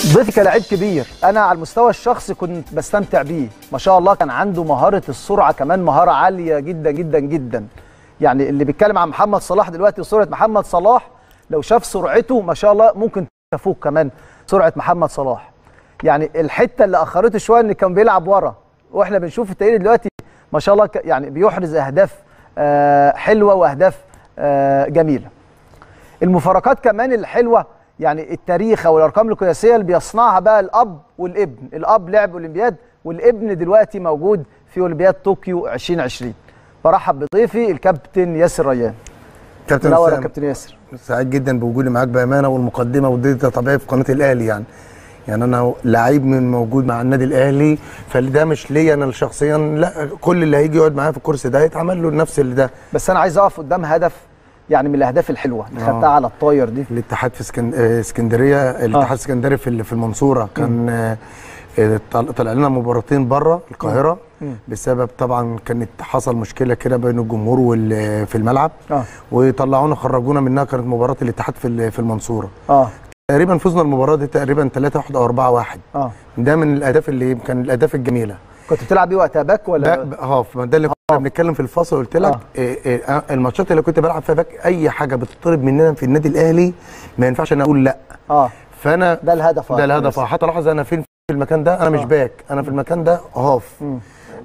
ضيفي كلاعب كبير انا على المستوى الشخصي كنت بستمتع بيه ما شاء الله كان عنده مهاره السرعه كمان مهاره عاليه جدا جدا جدا يعني اللي بيتكلم عن محمد صلاح دلوقتي سرعه محمد صلاح لو شاف سرعته ما شاء الله ممكن تفوق كمان سرعه محمد صلاح يعني الحته اللي اخرته شويه ان كان بيلعب ورا واحنا بنشوف التقرير دلوقتي ما شاء الله ك- يعني بيحرز اهداف آه، حلوه واهداف آه، جميله المفارقات كمان الحلوه يعني التاريخ او الارقام القياسيه اللي بيصنعها بقى الاب والابن الاب لعب اولمبياد والابن دلوقتي موجود في اولمبياد طوكيو 2020 برحب بضيفي الكابتن ياسر ريان كابتن منور يا حسام كابتن ياسر سعيد جدا بوجودي معاك بامانه والمقدمه ودي ده طبيعي في قناه الاهلي يعني يعني انا لعيب من موجود مع النادي الاهلي فده مش ليا انا شخصيا لا كل اللي هيجي يقعد معايا في الكرسي ده يتعمل له نفس اللي ده بس انا عايز اقف قدام هدف يعني من الاهداف الحلوه اللي آه. خدتها على الطاير دي الاتحاد في اسكن... آه، اسكندريه الاتحاد الاسكندري في ال- في المنصوره كان آه، آه، طل- طلع لنا مباراتين بره القاهره مم. بسبب طبعا كانت حصل مشكله كده بين الجمهور وال... في الملعب اه وطلعونا خرجونا منها كانت مباراه الاتحاد في ال- في المنصوره اه تقريبا فزنا المباراه دي تقريبا 3 1 او 4 1 اه ده من الاهداف اللي كان الاهداف الجميله كنت بتلعب بيه وقتها باك ولا باك اه ما ده اللي كنا بنتكلم في الفصل قلت لك آه. إيه إيه آه، الماتشات اللي كنت بلعب فيها باك اي حاجه بتطلب مننا في النادي الاهلي ما ينفعش انا اقول لا اه فانا ده الهدف ده الهدف آه، حتى لاحظ انا فين في المكان ده انا مش آه. باك انا في المكان ده هاف مم.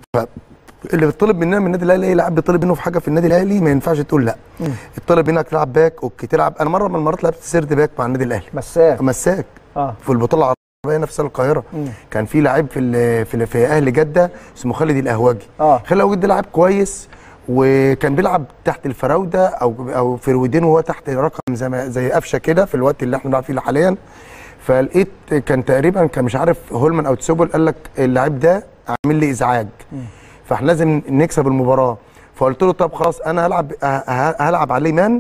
اللي بيطلب مننا من النادي الاهلي اي لاعب بيطلب منه في حاجه في النادي الاهلي ما ينفعش تقول لا مم. الطلب منك تلعب باك اوكي تلعب انا مره من المرات لعبت سيرد باك مع النادي الاهلي مساك مساك اه في البطوله العربيه نفس القاهره مم. كان في لعيب في ال- في, ال- في اهل جده اسمه خالد الاهواجي اه خالد الاهواجي ده لعيب كويس وكان بيلعب تحت الفراوده او او في الودين وهو تحت رقم زي ما- زي قفشه كده في الوقت اللي احنا بنلعب فيه حاليا فلقيت كان تقريبا كان مش عارف هولمان او تسوبل قال لك اللعيب ده عامل لي ازعاج فاحنا لازم نكسب المباراه فقلت له طب خلاص انا هلعب ه- ه- هلعب عليه مان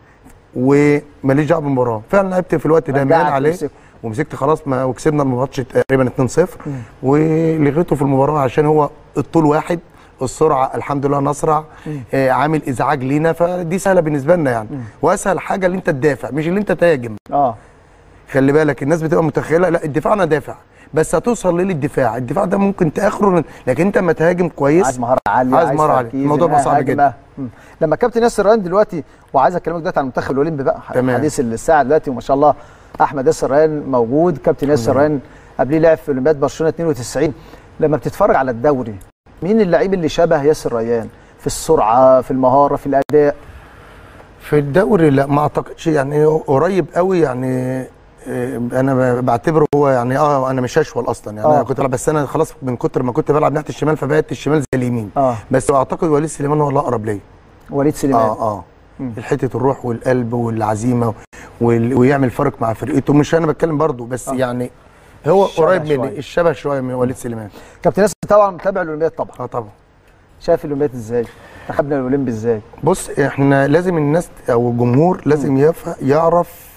وماليش دعوه بالمباراه فعلا لعبت في الوقت ده مان رجعت عليه ومسكت. ومسكت خلاص ما وكسبنا الماتش تقريبا 2-0 ولغيته في المباراه عشان هو الطول واحد السرعه الحمد لله نسرع آه عامل ازعاج لينا فدي سهله بالنسبه لنا يعني واسهل حاجه اللي انت تدافع مش اللي انت تهاجم اه خلي بالك الناس بتبقى متخيله لا الدفاع انا دافع بس هتوصل ليه للدفاع الدفاع ده ممكن تاخره لكن انت اما تهاجم كويس عايز مهاره عاليه عايز مهارة عالية. تركيز، الموضوع بقى إنها صعب هجمة. جدا. مم. لما كابتن ياسر ريان دلوقتي وعايز اكلمك دلوقتي عن المنتخب الاولمبي بقى تمام. حديث الساعه دلوقتي وما شاء الله احمد ياسر ريان موجود كابتن ياسر ريان قبليه لعب في اولمبياد برشلونه 92 لما بتتفرج على الدوري مين اللعيب اللي شبه ياسر ريان في السرعه في المهاره في الاداء في الدوري لا ما اعتقدش يعني قريب قوي يعني آه، انا بعتبره هو يعني اه انا مش اشول اصلا يعني آه. انا كنت بلعب بس انا خلاص من كتر ما كنت بلعب ناحيه الشمال فبقت الشمال زي اليمين اه بس اعتقد وليد سليمان هو الاقرب ليا وليد سليمان اه اه مم. حته الروح والقلب والعزيمه وال... ويعمل فرق مع فرقته مش انا بتكلم برضو بس آه. يعني هو الشبه قريب شوية. مني الشبه شويه من وليد سليمان كابتن ياسر طبعا متابع الاولمبياد طبعا اه طبعا شايف الاولمبياد ازاي منتخبنا الاولمبي ازاي بص احنا لازم الناس او الجمهور لازم يف... يعرف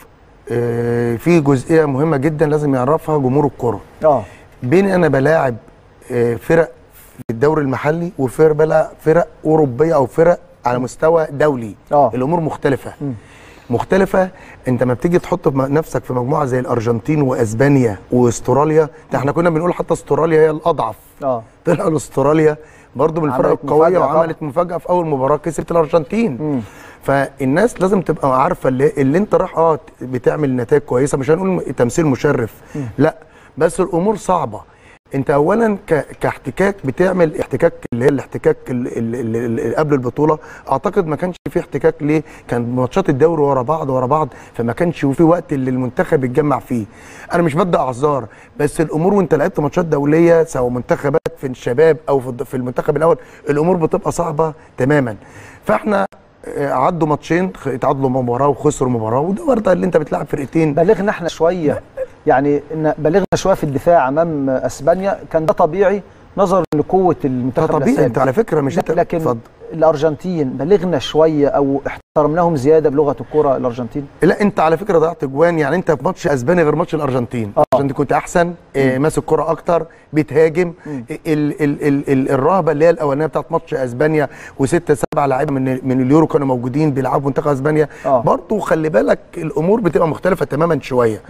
آه في جزئيه مهمه جدا لازم يعرفها جمهور الكره اه بين انا بلاعب آه فرق في الدوري المحلي وفرق بلاعب فرق اوروبيه او فرق على مستوى دولي اه الامور مختلفه مم. مختلفه انت ما بتيجي تحط م- نفسك في مجموعه زي الارجنتين واسبانيا واستراليا ده احنا كنا بنقول حتى استراليا هي الاضعف اه طلع استراليا برضو من الفرق عملت القويه مفاجأة طبعا. وعملت مفاجاه في اول مباراه كسبت الارجنتين مم. فالناس لازم تبقى عارفه اللي, اللي انت رايح اه بتعمل نتائج كويسه مش هنقول تمثيل مشرف لا بس الامور صعبه انت اولا ك... كاحتكاك بتعمل احتكاك اللي هي الاحتكاك اللي قبل البطوله اعتقد ما كانش في احتكاك ليه كان ماتشات الدوري ورا بعض ورا بعض فما كانش في وقت اللي المنتخب يتجمع فيه انا مش بدي اعذار بس الامور وانت لعبت ماتشات دوليه سواء منتخبات في الشباب او في في المنتخب الاول الامور بتبقى صعبه تماما فاحنا آه، عدوا ماتشين خ- اتعادلوا مباراه وخسروا مباراه وده برضه اللي انت بتلعب فرقتين بلغنا احنا شويه يعني ان بلغنا شويه في الدفاع امام اسبانيا كان ده طبيعي نظرا لقوه ده المنتخب طبيعي الأسباني. انت على فكره مش لا، انت لكن اتفضل. الارجنتين بلغنا شويه او احترمناهم زياده بلغه الكره الارجنتين لا انت على فكره ضيعت جوان يعني انت في ماتش اسباني غير ماتش الارجنتين آه. الارجنتين كنت احسن اه ماسك كرة اكتر بتهاجم مم. ال ال ال ال الرهبه اللي هي الاولانيه بتاعت ماتش اسبانيا وستة سبعة لعيبه من من اليورو كانوا موجودين بيلعبوا منتخب اسبانيا آه. برضه خلي بالك الامور بتبقى مختلفه تماما شويه مم.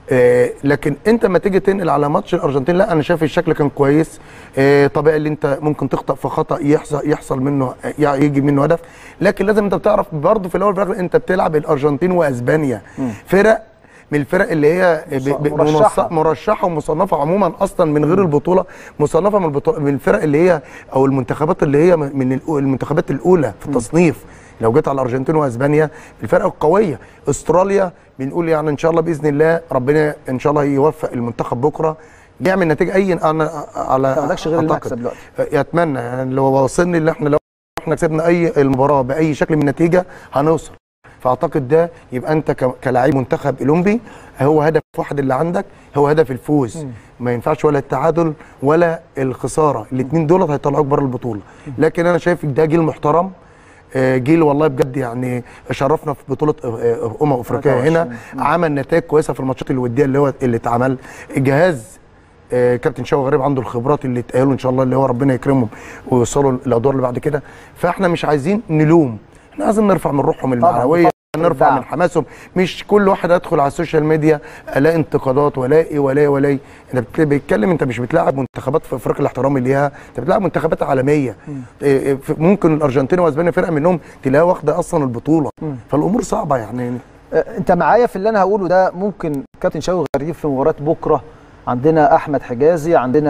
آه لكن انت ما تيجي تنقل على ماتش الارجنتين لا انا شايف الشكل كان كويس آه طبيعي اللي انت ممكن تخطأ في خطأ يحصل يحصل منه يجي منه هدف لكن لازم انت بتعرف برضه في الاول وفي الاخر انت بتلعب الارجنتين واسبانيا فرق من الفرق اللي هي ب- ب- مرشحة. منص- مرشحه ومصنفه عموما اصلا من غير البطوله مصنفه من البطوله من الفرق اللي هي او المنتخبات اللي هي من الأو- المنتخبات الاولى في التصنيف لو جيت على الارجنتين واسبانيا الفرق القويه استراليا بنقول يعني ان شاء الله باذن الله ربنا ان شاء الله يوفق المنتخب بكره يعمل نتيجه اي انا على ما عندكش غير أعتقد. المكسب دلوقتي يتمنى يعني لو وصلني اللي احنا لو احنا كسبنا اي المباراه باي شكل من النتيجه هنوصل فاعتقد ده يبقى انت ك- كلاعب منتخب اولمبي هو هدف واحد اللي عندك هو هدف الفوز ما ينفعش ولا التعادل ولا الخساره الاثنين دولت هيطلعوك بره البطوله لكن انا شايف ده جيل محترم آه، جيل والله بجد يعني شرفنا في بطوله آه، آه، امم افريقيا هنا 23. عمل نتائج كويسه في الماتشات الوديه اللي هو اللي اتعمل الجهاز آه، كابتن شوقي غريب عنده الخبرات اللي تأهلوا ان شاء الله اللي هو ربنا يكرمهم ويوصلوا الادوار اللي بعد كده فاحنا مش عايزين نلوم احنا عايزين نرفع من روحهم المعنويه نرفع الدعم. من حماسهم مش كل واحد ادخل على السوشيال ميديا الاقي انتقادات والاقي والاقي والاقي انت بت- بتتكلم انت مش بتلاعب منتخبات في افريقيا الاحترامي ليها انت بتلاعب منتخبات عالميه إيه إيه، في- ممكن الارجنتين واسبانيا فرقه منهم تلاقيها واخده اصلا البطوله فالامور صعبه يعني آه، انت معايا في اللي انا هقوله ده ممكن كابتن شوقي غريب في مباراه بكره عندنا احمد حجازي عندنا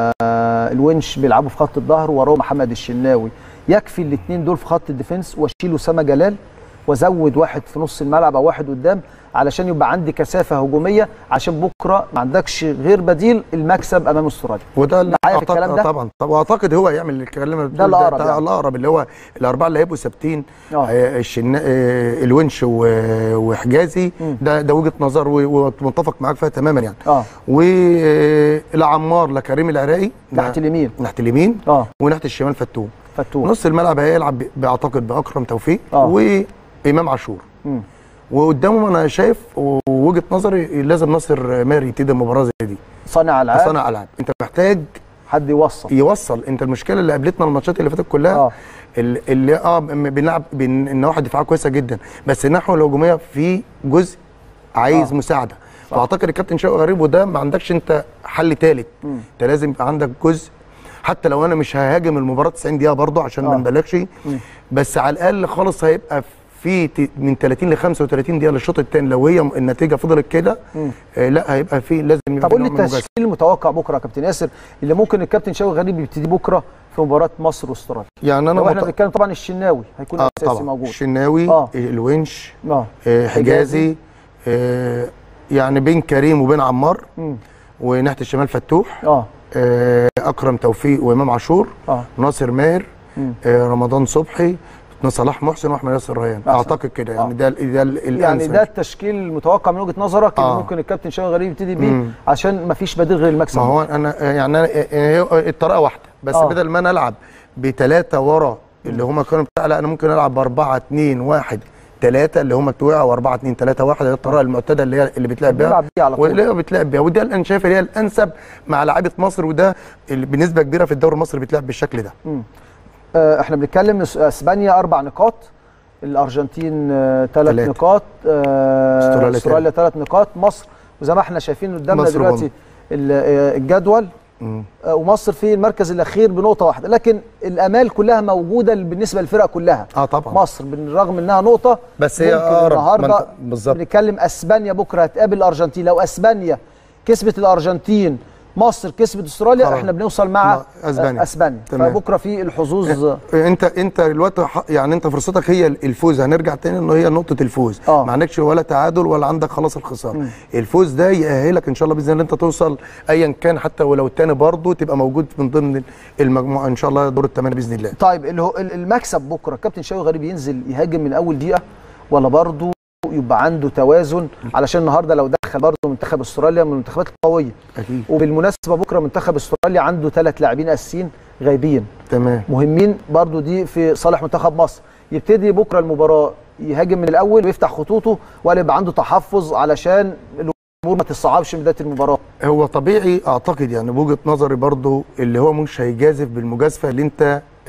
آه، الونش بيلعبوا في خط الظهر وراه محمد الشناوي يكفي الاثنين دول في خط الديفنس واشيل اسامه جلال وازود واحد في نص الملعب او واحد قدام علشان يبقى عندي كثافه هجوميه عشان بكره ما عندكش غير بديل المكسب امام استراليا وده اللي معايا في أعتقد- الكلام ده؟ طبعا طب واعتقد هو يعمل الكلام اللي بتقول الأقرب ده يعني. الاقرب اللي هو الاربعه اللي هيبقوا ثابتين آه. آه، الشنا آه، الونش و- وحجازي ده ده وجهه نظر و- ومتفق معاك فيها تماما يعني اه والعمار لكريم العراقي تحت اليمين ناحيه اليمين اه وناحيه الشمال فتوح فتوح نص الملعب هيلعب ب- بعتقد باكرم توفيق آه. وامام عاشور مم. وقدامهم انا شايف ووجهه نظري لازم ناصر ماهر يبتدي المباراه زي دي صانع العاب صانع العاب انت محتاج حد يوصل يوصل انت المشكله اللي قابلتنا الماتشات اللي فاتت كلها آه. آه. اللي, اللي اه م- بنلعب بن- النواحي الدفاعيه كويسه جدا بس الناحيه الهجوميه في جزء عايز آه. آه. مساعده فاعتقد الكابتن شوقي غريب وده ما عندكش انت حل ثالث انت لازم يبقى عندك جزء حتى لو انا مش ههاجم المباراه 90 دقيقه برضه عشان آه. ما نبالغش بس على الاقل خالص هيبقى في ت- من 30 ل 35 دقيقه للشوط الثاني لو هي النتيجه فضلت كده آه لا هيبقى في لازم يبقى طب قول لي نوع من المجازفة. التشكيل المتوقع بكره يا كابتن ياسر اللي ممكن الكابتن شوقي غريب يبتدي بكره في مباراه مصر واستراليا يعني انا لو احنا مت- بنتكلم طبعا الشناوي هيكون آه اساسي طبعا موجود الشناوي آه. الونش اه آه، حجازي آه، يعني بين كريم وبين عمار مم. وناحيه الشمال فتوح اه آه، اكرم توفيق وامام عاشور اه ناصر ماهر مم. آه، رمضان صبحي صلاح محسن واحمد ياسر ريان أحسن. اعتقد كده يعني آه. ده ال- ده ال- الانسب يعني ده التشكيل المتوقع من وجهه نظرك اللي آه. ممكن الكابتن شوقي غريب يبتدي بيه مم. عشان ما فيش بديل غير المكسب ما هو انا يعني انا آه، هي الطريقه واحده بس آه. بدل ما انا العب بثلاثه ورا اللي هم كانوا بتاع لا انا ممكن العب باربعه اثنين واحد ثلاثه اللي هم بتوع او 4 2 3 1 هي الطريقه المعتاده اللي هي اللي بتلعب بيها بنلعب بيها على طول. واللي هي بتلعب بيها وده اللي انا شايف اللي هي الانسب مع لعيبه مصر وده اللي بنسبه كبيره في الدوري المصري بيتلعب بالشكل ده آه احنا بنتكلم إس- اسبانيا اربع نقاط الارجنتين ثلاث تلاتة. نقاط آه أستراليا استراليا ثلاث نقاط مصر وزي ما احنا شايفين قدامنا مصر دلوقتي بونت. ال- آه، الجدول مم. آه، ومصر في المركز الاخير بنقطه واحده لكن الامال كلها موجوده بالنسبه للفرق كلها اه طبعا مصر بالرغم انها نقطه بس هي ممكن أقرب. ما النهارده أنت- بالظبط. بنتكلم اسبانيا بكره هتقابل الارجنتين لو اسبانيا كسبت الارجنتين مصر كسبت استراليا خلاص. احنا بنوصل مع مع أسبانيا. آه، اسبانيا تمام. فبكره في الحظوظ انت انت دلوقتي ح- يعني انت فرصتك هي الفوز هنرجع تاني انه هي نقطه الفوز آه. ما عندكش ولا تعادل ولا عندك خلاص الخساره الفوز ده يأهلك ان شاء الله باذن الله انت توصل ايا كان حتى ولو التاني برضه تبقى موجود من ضمن المجموعه ان شاء الله دور الثمانيه باذن الله طيب اللي هو ال- المكسب بكره كابتن شوقي غريب ينزل يهاجم من اول دقيقه ولا برضه يبقى عنده توازن علشان النهارده لو دخل برضه منتخب استراليا من المنتخبات القويه اكيد وبالمناسبه بكره منتخب استراليا عنده ثلاث لاعبين اساسيين غايبين تمام مهمين برضو دي في صالح منتخب مصر يبتدي بكره المباراه يهاجم من الاول ويفتح خطوطه ولا يبقى عنده تحفظ علشان الامور ما تصعبش من بدايه المباراه هو طبيعي اعتقد يعني بوجهه نظري برضه اللي هو مش هيجازف بالمجازفه اللي انت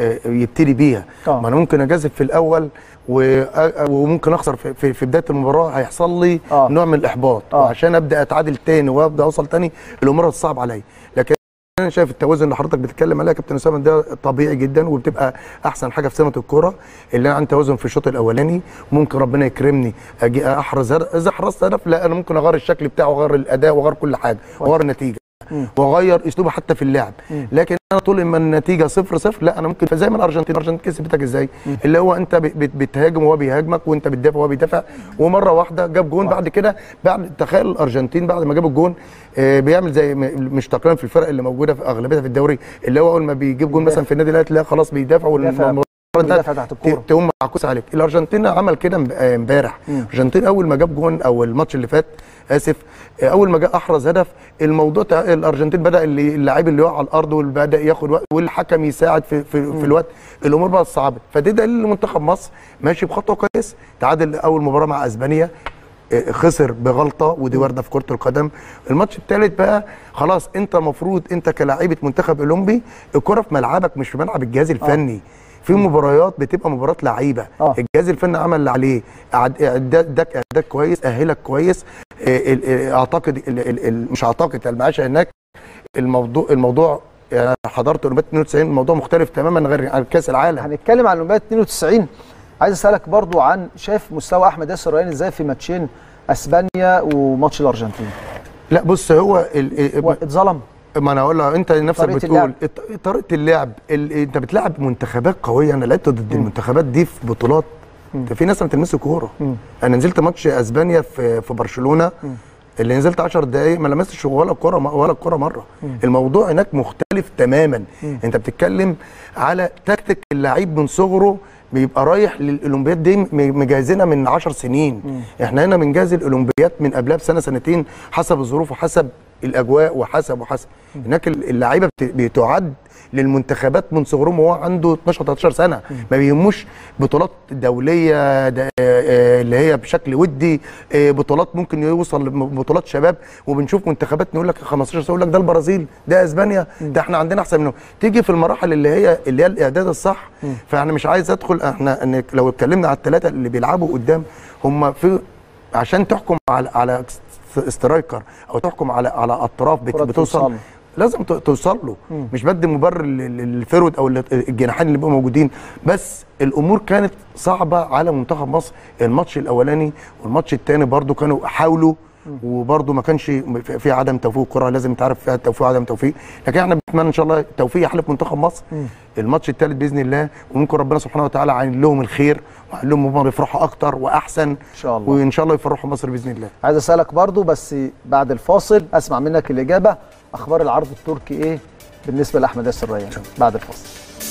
آه، يبتدي بيها آه. ما انا ممكن اجازف في الاول و- آه، وممكن اخسر في, في, في بدايه المباراه هيحصل لي آه. نوع من الاحباط آه. وعشان ابدا اتعادل تاني وابدا اوصل تاني الامور هتصعب عليا لكن انا شايف التوازن اللي حضرتك بتتكلم عليه يا كابتن اسامه ده طبيعي جدا وبتبقى احسن حاجه في سمه الكوره اللي انا عندي توازن في الشوط الاولاني ممكن ربنا يكرمني اجي احرز هدف اذا حرزت هدف لا انا ممكن اغير الشكل بتاعه واغير الاداء واغير كل حاجه واغير النتيجه مم. واغير اسلوبي حتى في اللعب لكن انا طول ما النتيجه صفر صفر لا انا ممكن زي ما الارجنتين الارجنتين كسبتك ازاي اللي هو انت ب- بت- بتهاجم وهو بيهاجمك وانت بتدافع وهو بيدافع ومره واحده جاب جون بعد كده بعد تخيل الارجنتين بعد ما جاب الجون آه، بيعمل زي م- مش تقريبا في الفرق اللي موجوده في اغلبيتها في الدوري اللي هو اول ما بيجيب جون مثلا في النادي الاهلي تلاقي خلاص بيدافع بيدافع. والمباراه بيدافع تحت الكورة. ت- تقوم معكوس عليك الارجنتين عمل كده امب- آه، امبارح الارجنتين اول ما جاب جون او الماتش اللي فات اسف آه، اول ما جاء احرز هدف الموضوع تع... الارجنتين بدا اللي اللاعب اللي يقع على الارض واللي بدا ياخد وقت والحكم يساعد في في, في الوقت الامور بقت صعبه فده دليل ان منتخب مصر ماشي بخطوه كويسه تعادل اول مباراه مع اسبانيا آه، خسر بغلطه ودي وارده في كره القدم الماتش الثالث بقى خلاص انت المفروض انت كلاعيبه منتخب اولمبي الكره في ملعبك مش في ملعب الجهاز الفني في مباريات بتبقى مباريات لعيبه آه. الجهاز الفني عمل اللي عليه أعد- اعداد اداك اعداد كويس اهلك كويس آه، ال- ال- اعتقد ال- ال- ال- مش اعتقد المعاشه هناك الموضوع الموضوع يعني حضرت اولمبياد 92 الموضوع مختلف تماما غير عن كاس العالم هنتكلم عن اولمبياد 92 عايز اسالك برضو عن شايف مستوى احمد ياسر ريان ازاي في ماتشين اسبانيا وماتش الارجنتين لا بص هو ال- هو اتظلم ما انا اقول لها انت نفسك طريقة بتقول اللعب. الط- طريقه اللعب ال- انت بتلعب منتخبات قويه انا لعبت ضد المنتخبات دي في بطولات ده في ناس ما بتلمسوا كوره انا نزلت ماتش اسبانيا في في برشلونه اللي نزلت 10 دقايق ما لمستش ولا كوره ولا كوره مره الموضوع هناك مختلف تماما انت بتتكلم على تكتيك اللعيب من صغره بيبقى رايح للاولمبياد دي م- مجهزينها من 10 سنين احنا هنا بنجهز الاولمبياد من قبلها بسنه سنتين حسب الظروف وحسب الاجواء وحسب وحسب هناك اللعيبه بت- بتعد للمنتخبات من صغرهم وهو عنده 12 13 سنه ما بيهموش بطولات دوليه د- آه، اللي هي بشكل ودي آه، بطولات ممكن يوصل لبطولات شباب وبنشوف منتخبات نقول لك 15 سنه يقول لك ده البرازيل ده اسبانيا ده احنا عندنا احسن منهم تيجي في المراحل اللي هي اللي هي الاعداد الصح فانا مش عايز ادخل احنا إن لو اتكلمنا على الثلاثه اللي بيلعبوا قدام هم في عشان تحكم على على سترايكر او تحكم على على اطراف بت- كرة بتوصل توصل. لازم ت- توصل له مش بدي مبرر لل- للفرود او لل- الجناحين اللي بيبقوا موجودين بس الامور كانت صعبه على منتخب مصر الماتش الاولاني والماتش الثاني برضو كانوا حاولوا وبرضه ما كانش في في عدم توفيق الكره لازم تعرف فيها التوفيق وعدم توفيق لكن احنا بنتمنى ان شاء الله التوفيق يحلف منتخب مصر الماتش الثالث باذن الله وممكن ربنا سبحانه وتعالى عين لهم الخير وعين لهم هم يفرحوا اكتر واحسن ان شاء الله. وان شاء الله يفرحوا مصر باذن الله عايز اسالك برضو بس بعد الفاصل اسمع منك الاجابه اخبار العرض التركي ايه بالنسبه لاحمد ياسر ريان بعد الفاصل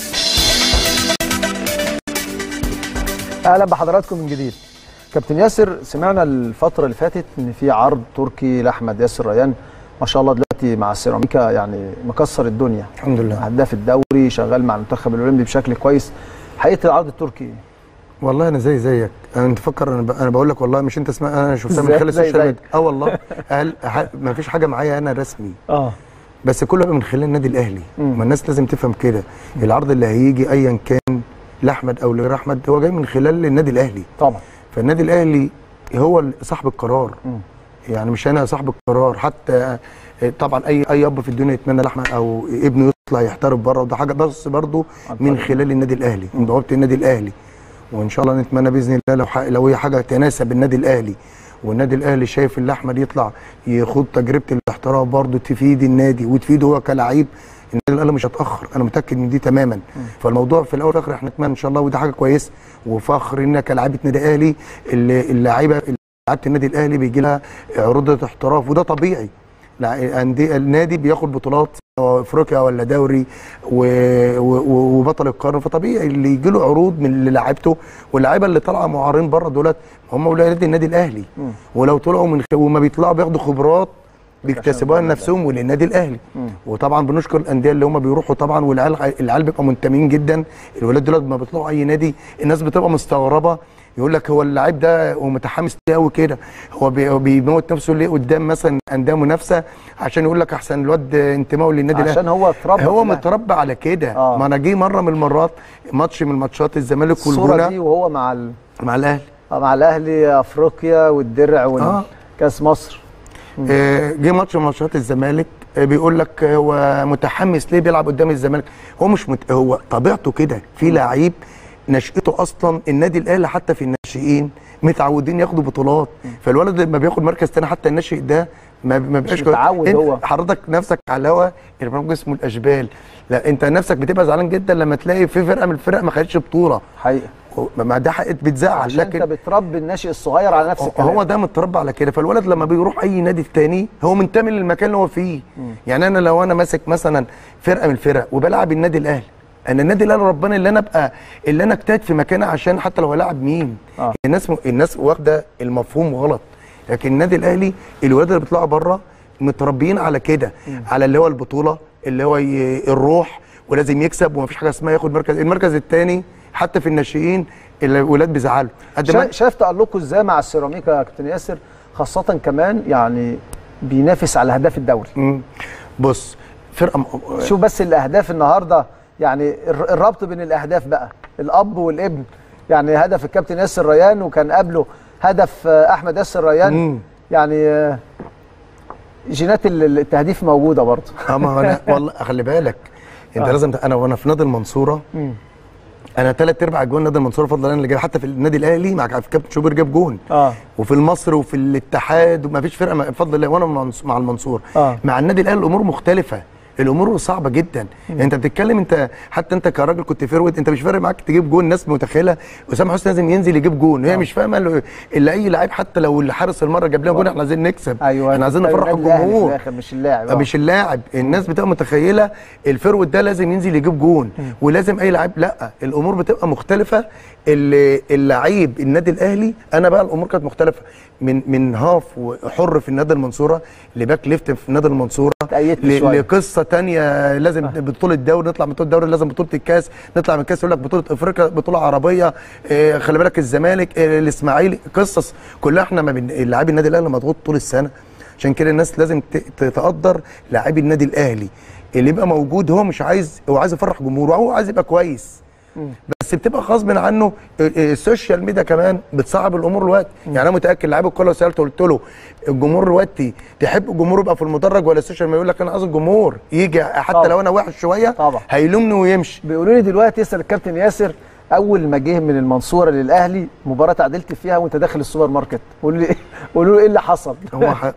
اهلا بحضراتكم من جديد كابتن ياسر سمعنا الفتره اللي فاتت ان في عرض تركي لاحمد ياسر ريان ما شاء الله دلوقتي مع السيراميكا يعني مكسر الدنيا الحمد لله هداف الدوري شغال مع المنتخب الاولمبي بشكل كويس حقيقه العرض التركي ايه والله انا زي زيك انا انت فكر انا, ب... انا بقول لك والله مش انت اسمع انا شفتها من زي- خلال زي السوشيال زيك. ميديا اه والله قال ح... ما فيش حاجه معايا انا رسمي اه بس كله بقى من خلال النادي الاهلي مم. ما الناس لازم تفهم كده العرض اللي هيجي ايا كان لاحمد او لغير احمد هو جاي من خلال النادي الاهلي طبعا فالنادي الاهلي هو ال- صاحب القرار مم. يعني مش انا صاحب القرار حتى آه، طبعا اي اي اب في الدنيا يتمنى لاحمد او ابنه يطلع يحترف بره وده حاجه بس برضه عن من طريق. خلال النادي الاهلي من بوابه النادي الاهلي وان شاء الله نتمنى باذن الله لو ح- لو هي حاجه تناسب النادي الاهلي والنادي الاهلي شايف ان احمد يطلع يخوض تجربه الاحتراف برضه تفيد النادي وتفيده هو كلاعب النادي الاهلي مش هيتاخر انا متاكد من دي تماما فالموضوع في الاول والاخر احنا نتمنى ان شاء الله ودي حاجه كويسه وفخر ان كلاعيبه نادي اهلي اللي- اللاعيبه لعيبه النادي الاهلي بيجي لها عروض احتراف وده طبيعي لا انديه النادي بياخد بطولات سواء افريقيا ولا دوري و... و... وبطل القرن فطبيعي اللي يجي له عروض من لعيبته واللعيبه اللي طالعه معارين بره دولت هم اولاد النادي الاهلي مم. ولو طلعوا من خ... وما بيطلعوا بياخدوا خبرات بيكتسبوها عشان لنفسهم وللنادي الاهلي مم. وطبعا بنشكر الانديه اللي هم بيروحوا طبعا والعيال العيال بيبقوا منتمين جدا الولاد دول لما بيطلعوا اي نادي الناس بتبقى مستغربه يقول لك هو اللاعب ده هو متحمس ليه قوي كده هو بي- هو بيموت نفسه ليه قدام مثلا انديه منافسه عشان يقول لك احسن الواد انتمائه للنادي الاهلي عشان هو اتربى هو في الأهلي. متربى على كده آه. ما انا جه مره من المرات ماتش من ماتشات الزمالك الصوره والجونه دي وهو مع ال... مع الاهلي مع الاهلي افريقيا والدرع آه. وكاس مصر آه، جه ماتش من ماتشات الزمالك آه، بيقول لك هو متحمس ليه بيلعب قدام الزمالك هو مش مت... هو طبيعته كده في لعيب نشأته اصلا النادي الاهلي حتى في الناشئين متعودين ياخدوا بطولات فالولد لما بياخد مركز تاني حتى الناشئ ده ما ما بيبقاش كويس. متعود انت هو. حضرتك نفسك على الهوا البرنامج اسمه الاشبال لا انت نفسك بتبقى زعلان جدا لما تلاقي في فرقه من الفرق ما خدتش بطوله حقيقه ما ده حق بتزعل عشان انت لكن بتربي الناشئ الصغير على نفس الكلام هو ده متربى على كده فالولد لما بيروح اي نادي تاني هو منتمي للمكان اللي هو فيه يعني انا لو انا ماسك مثلا فرقه من الفرق وبلعب النادي الاهلي انا النادي الاهلي ربنا اللي انا ابقى اللي انا اجتهد في مكاني عشان حتى لو هلاعب مين آه. الناس الناس واخده المفهوم غلط لكن النادي الاهلي الولاد اللي بيطلعوا بره متربيين على كده على اللي هو البطوله اللي هو ي- الروح ولازم يكسب ومفيش حاجه اسمها ياخد مركز المركز الثاني حتى في الناشئين الولاد بيزعلوا قد ما شا- شايف تألقه ازاي مع السيراميكا يا كابتن ياسر خاصة كمان يعني بينافس على اهداف الدوري مم. بص فرقه م- شوف بس الاهداف النهارده يعني الر- الربط بين الاهداف بقى الاب والابن يعني هدف الكابتن ياسر ريان وكان قبله هدف آه، احمد ياسر ريان مم. يعني آه، جينات ال- التهديف موجوده برضه اه ما هو انا والله خلي بالك انت آه. لازم ت- انا وانا في نادي المنصوره مم. انا ثلاث ارباع جوان نادي المنصوره بفضل الله انا اللي جايب حتى في النادي الاهلي مع كابتن شوبير جاب جون اه وفي المصري وفي الاتحاد وما فيش فرقه ما- بفضل الله وانا منص- مع المنصور آه. مع النادي الاهلي الامور مختلفه الامور صعبه جدا يعني انت بتتكلم انت حتى انت كراجل كنت فيرود انت مش فارق معاك تجيب جون الناس متخيله اسامه حسني لازم ينزل يجيب جون هي مش فاهمه اللي- اللي اي لعيب حتى لو الحارس المره جاب لنا جون احنا عايزين نكسب ايوه احنا عايزين نفرح النادي الأهلي في الجمهور الآخر مش اللاعب آه. مش اللاعب الناس بتبقى متخيله الفرود ده لازم ينزل يجيب جون ولازم اي لاعب لا الامور بتبقى مختلفه ال- اللعيب النادي الاهلي انا بقى الامور كانت مختلفه من من هاف وحر في النادي المنصوره لباك ليفت في النادي المنصوره اتأيدت ل- شوية. لقصه تانية لازم بطوله دوري نطلع من بطوله الدوري لازم بطوله الكاس نطلع من الكاس يقول لك بطوله افريقيا بطوله عربيه آه، خلي بالك الزمالك آه، الاسماعيلي قصص كلها احنا ما بن... لاعبي النادي الاهلي مضغوط طول السنه عشان كده الناس لازم ت- تتقدر لاعبي النادي الاهلي اللي يبقى موجود هو مش عايز هو عايز يفرح جمهوره هو عايز يبقى كويس بس بتبقى غصب عنه ال- السوشيال ميديا كمان بتصعب الامور الوقت يعني انا متاكد لعيب الكوره لو سالته قلت له الجمهور دلوقتي تحب الجمهور يبقى في المدرج ولا السوشيال ميديا يقول لك انا عايز الجمهور يجي حتى طبعا. لو انا وحش شويه طبعا. هيلومني ويمشي بيقولوا لي دلوقتي يسال الكابتن ياسر اول ما جه من المنصوره للاهلي مباراه تعادلت فيها وانت داخل السوبر ماركت قولوا لي إيه- قولوا له ايه اللي حصل هو ح...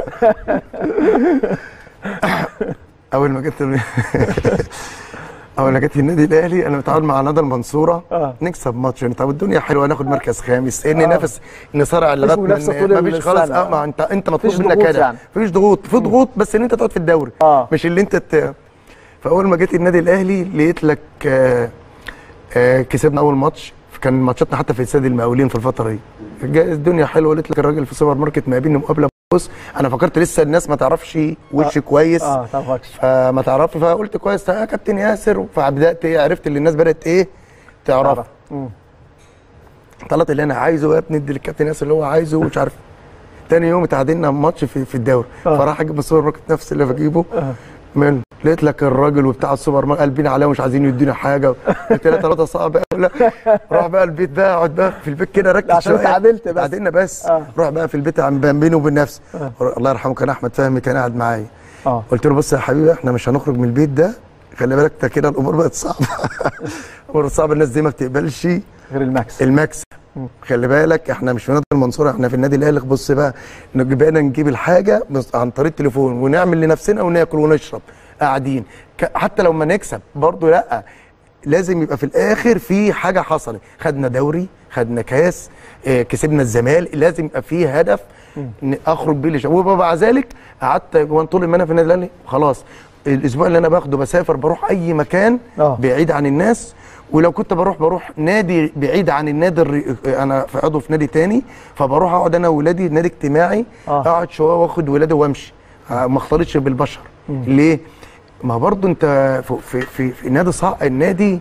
اول ما جيت اول ما جيت النادي الاهلي انا متعود مع نادي المنصوره آه. نكسب ماتش يعني طب الدنيا حلوه ناخد مركز خامس ان ننافس نصارع لغايه منافسة طول ما فيش خالص السنة. اه ما انت انت مطلوب مفيش منك ضغوط كده يعني. مفيش ضغوط في ضغوط بس ان انت تقعد في الدوري آه. مش اللي انت ت... فاول ما جيت النادي الاهلي لقيت لك آه آه كسبنا اول ماتش كان ماتشاتنا حتى في استاد المقاولين في الفتره دي جا- الدنيا حلوه لقيت لك الراجل في السوبر ماركت مقابلني مقابله بص انا فكرت لسه الناس ما تعرفش وشي كويس اه طبعا فما تعرفش فقلت كويس يا كابتن ياسر فبدات ايه عرفت اللي الناس بدات ايه تعرف مم. طلعت اللي انا عايزه يا ابني ادي للكابتن ياسر اللي هو عايزه ومش عارف تاني يوم اتعادلنا ماتش في, في الدوري آه. فراح اجيب من السوبر ماركت نفس اللي بجيبه آه. من لقيت لك الراجل وبتاع السوبر ماركت قلبين عليا ومش عايزين يدينا حاجه قلت لها ثلاثه صعب أوي. لا روح بقى البيت بقى اقعد بقى في البيت كده ركز لا، عشان شوية. اتعادلت بس. اتعادلنا بس آه. روح بقى في البيت عم بيني وبين نفسي الله يرحمه كان احمد فهمي كان قاعد معايا اه قلت له بص يا حبيبي احنا مش هنخرج من البيت ده خلي بالك ده كده الامور بقت صعبه الامور صعبه الناس دي ما بتقبلش غير الماكس المكسب خلي بالك احنا مش في نادي المنصوره احنا في النادي الاهلي بص بقى نج- بقينا نجيب الحاجه بس- عن طريق التليفون ونعمل لنفسنا وناكل ونشرب قاعدين ك- حتى لو ما نكسب برضه لا لازم يبقى في الاخر في حاجه حصلت خدنا دوري خدنا كاس اه كسبنا الزمالك لازم يبقى في هدف ن- اخرج بيه لش- ومع ذلك قعدت وأنا طول ما انا في النادي الاهلي خلاص الاسبوع اللي انا باخده بسافر بروح اي مكان آه. بعيد عن الناس ولو كنت بروح بروح نادي بعيد عن النادي الري... انا في عضو في نادي تاني فبروح اقعد انا وولادي نادي اجتماعي آه. اقعد شويه واخد ولادي وامشي آه، ما اختلطش بالبشر ليه ما برضو انت في في في, في نادي صع... النادي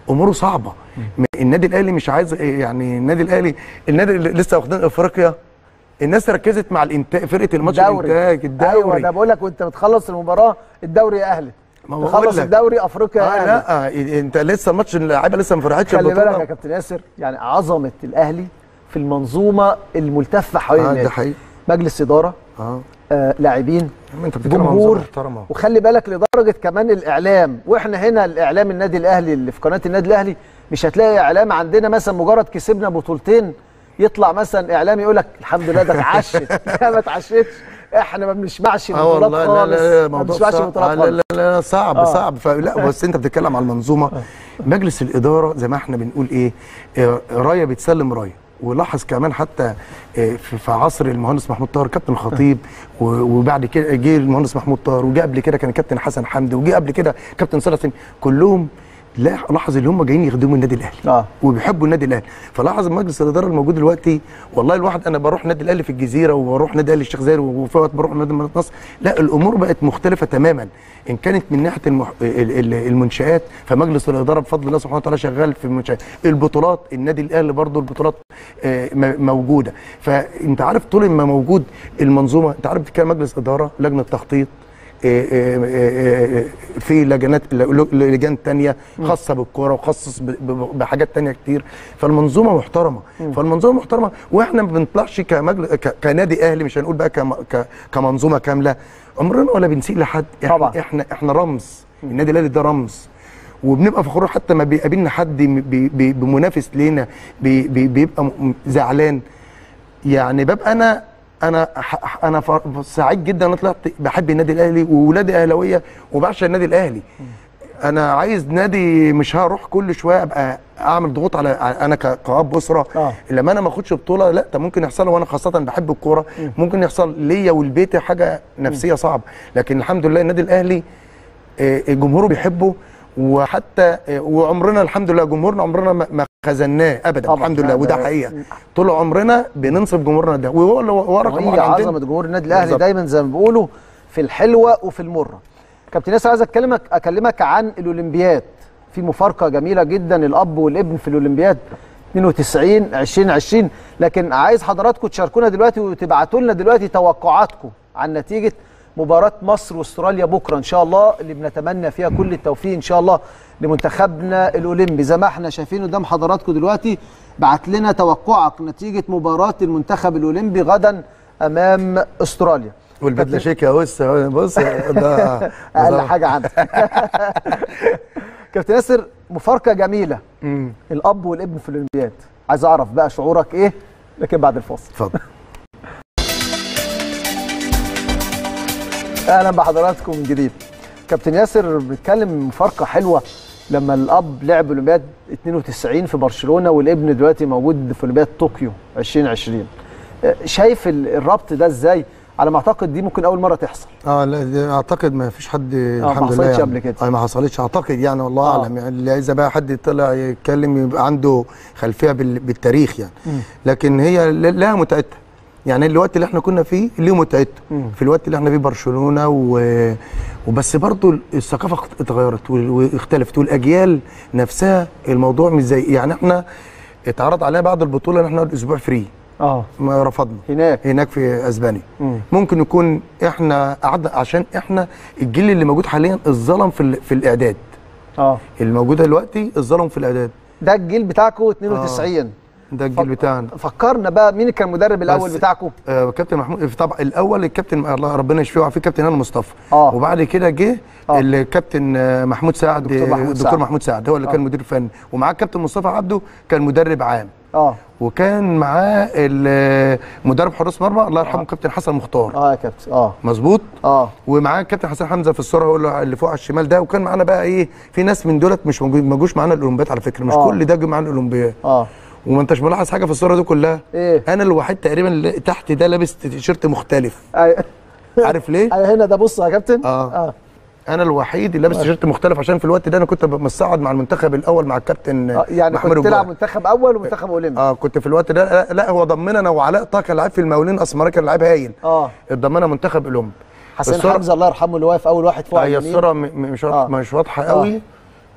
اموره صعبه م- النادي الاهلي مش عايز يعني النادي الاهلي النادي اللي لسه واخدين افريقيا الناس ركزت مع الانتاج فرقه الماتش دوري الانتاج الدوري ايوه ده بقول لك وانت بتخلص المباراه الدوري يا اهلي ما هو تخلص بقول لك. الدوري افريقيا يا اه اهلي لا انت لسه الماتش اللعيبه لسه ما فرحتش خلي بالك البطولة. يا كابتن ياسر يعني عظمه الاهلي في المنظومه الملتفه حوالين اه ده النادي حقيقي مجلس اداره اه آه لاعبين يا عم انت بتتكلم عن جمهور منظومة محترمه وخلي بالك لدرجه كمان الاعلام واحنا هنا الاعلام النادي الاهلي اللي في قناه النادي الاهلي مش هتلاقي اعلام عندنا مثلا مجرد كسبنا بطولتين يطلع مثلا اعلام يقول لك الحمد لله ده اتعشت لا ما اتعشتش احنا ما بنسمعش اه بطولات والله لا خالص لا لا ما موضوع بنسمعش صعب بطولات آه لا خالص لا لا صعب آه. صعب فلا بس انت بتتكلم على المنظومه مجلس الاداره زي ما احنا بنقول ايه آه، رايه بتسلم رايه ولاحظ كمان حتى آه، في في عصر المهندس محمود طاهر كابتن الخطيب و- وبعد كده جه المهندس محمود طاهر وجه قبل كده كان كابتن حسن حمدي وجه قبل كده كابتن صالح سليم كلهم لا لاحظ ان هم جايين يخدموا النادي الاهلي اه وبيحبوا النادي الاهلي فلاحظ مجلس الاداره الموجود دلوقتي والله الواحد انا بروح نادي الاهلي في الجزيره وبروح نادي الاهلي الشيخ زايد وفي وقت بروح نادي مدينه نصر لا الامور بقت مختلفه تماما ان كانت من ناحيه المح... ال- ال- المنشات فمجلس الاداره بفضل الله سبحانه وتعالى شغال في المنشات البطولات النادي الاهلي برضه البطولات آه، م- موجوده فانت عارف طول ما موجود المنظومه انت عارف كان مجلس اداره لجنه تخطيط إيه إيه إيه إيه في لجنات ل- لجان تانية خاصة بالكورة وخاصة ب- ب- بحاجات تانية كتير فالمنظومة محترمة فالمنظومة محترمة واحنا ما بنطلعش كمجل ك- كنادي اهلي مش هنقول بقى كم- ك- كمنظومة كاملة عمرنا ولا بنسيء لحد احنا طبعا. احنا احنا رمز النادي الاهلي ده رمز وبنبقى فخورين حتى ما بيقابلنا حد م- بي- بي- بمنافس لينا بي- بي- بيبقى م- زعلان يعني ببقى انا انا ح- انا ف- سعيد جدا انا طلعت بحب النادي الاهلي واولادي اهلاويه وبعشق النادي الاهلي انا عايز نادي مش هروح كل شويه ابقى اعمل ضغوط على على- انا ك- كاب اسره آه. لما انا ما اخدش بطوله لا ده ممكن يحصل وانا خاصه بحب الكوره ممكن يحصل ليا ولبيتي حاجه نفسيه صعبه لكن الحمد لله النادي الاهلي آه، جمهوره بيحبه وحتى آه، وعمرنا الحمد لله جمهورنا عمرنا ما ما خذلناه ابدا طبعا. الحمد لله لا، وده ده- حقيقه طول عمرنا بننصف جمهورنا ده وهو اللي هو رقم وهي واحد عندنا عظمه جمهور النادي الاهلي بالظبط. دايما زي ما بيقولوا في الحلوه وفي المره كابتن ياسر عايز اكلمك اكلمك عن الاولمبياد في مفارقه جميله جدا الاب والابن في الاولمبياد 92 2020 لكن عايز حضراتكم تشاركونا دلوقتي وتبعتوا لنا دلوقتي توقعاتكم عن نتيجه مباراه مصر واستراليا بكره ان شاء الله اللي بنتمنى فيها كل التوفيق ان شاء الله لمنتخبنا الاولمبي زي ما احنا شايفين قدام حضراتكم دلوقتي بعت لنا توقعك نتيجه مباراه المنتخب الاولمبي غدا امام استراليا والبدله شيك يا بص بص ده اقل حاجه عندك كابتن ياسر مفارقه جميله مم. الاب والابن في الاولمبياد عايز اعرف بقى شعورك ايه لكن بعد الفاصل اتفضل اهلا بحضراتكم من جديد كابتن ياسر بيتكلم مفارقه حلوه لما الاب لعب اولمبياد 92 في برشلونه والابن دلوقتي موجود في اولمبياد طوكيو 2020 آه، شايف ال- الربط ده ازاي على ما اعتقد دي ممكن اول مره تحصل اه لا دي اعتقد ما فيش حد ما الحمد لله حصلتش يعني. قبل كده. اه ما حصلتش اعتقد يعني والله آه. اعلم يعني اللي اذا بقى حد طلع يتكلم يبقى عنده خلفيه بال- بالتاريخ يعني لكن هي ل- لها متعتها يعني الوقت اللي احنا كنا فيه ليه متعته مم. في الوقت اللي احنا فيه برشلونه و... وبس برضو الثقافه اتغيرت وال- واختلفت والاجيال نفسها الموضوع مش زي يعني احنا اتعرض علينا بعد البطوله ان احنا نقعد اسبوع فري اه ما رفضنا هناك هناك في اسبانيا مم. ممكن يكون احنا قعدنا عشان احنا الجيل اللي موجود حاليا اتظلم في ال- في الاعداد اه الموجوده دلوقتي اتظلم في الاعداد ده الجيل بتاعكم 92 ده الجيل بتاعنا فكرنا بقى مين كان المدرب الاول بس- بتاعكم آه كابتن محمود طبعا الاول الكابتن الله ربنا يشفيه ويعافيه كابتن هاني مصطفى آه. وبعد كده جه آه. الكابتن آه، محمود سعد دكتور محمود الدكتور سعد. محمود سعد هو اللي آه. كان مدير فني ومعاه الكابتن مصطفى عبده كان مدرب عام اه وكان معاه ال- مدرب حراس مرمى الله يرحمه كابتن حسن مختار اه يا كابتن اه مظبوط اه ومعاه الكابتن حسن حمزه في الصوره هو اللي اللي فوق على الشمال ده وكان معانا بقى ايه في ناس من دولت مش موجود ما جوش معانا الاولمبياد على فكره مش آه. كل ده جه معانا الاولمبياد اه وما انتش ملاحظ حاجه في الصوره دي كلها ايه انا الوحيد تقريبا اللي تحت ده لابس تيشيرت مختلف أي- عارف ليه أي هنا ده بص يا كابتن آه. اه انا الوحيد اللي لابس تيشيرت مختلف عشان في الوقت ده انا كنت مصعد مع المنتخب الاول مع الكابتن آه، يعني محمد كنت تلعب الجوهري. منتخب اول ومنتخب اولمبي اه كنت في الوقت ده لا, لا هو ضمنا انا وعلاء طه كان لعيب في المقاولين اسمراني كان لعيب هايل اه اتضمنا منتخب اولمبي حسين الصورة- حمزه الله يرحمه اللي واقف اول واحد فوق على هي اليمين الصوره م- م- مش آه. واضحه مش واضحه قوي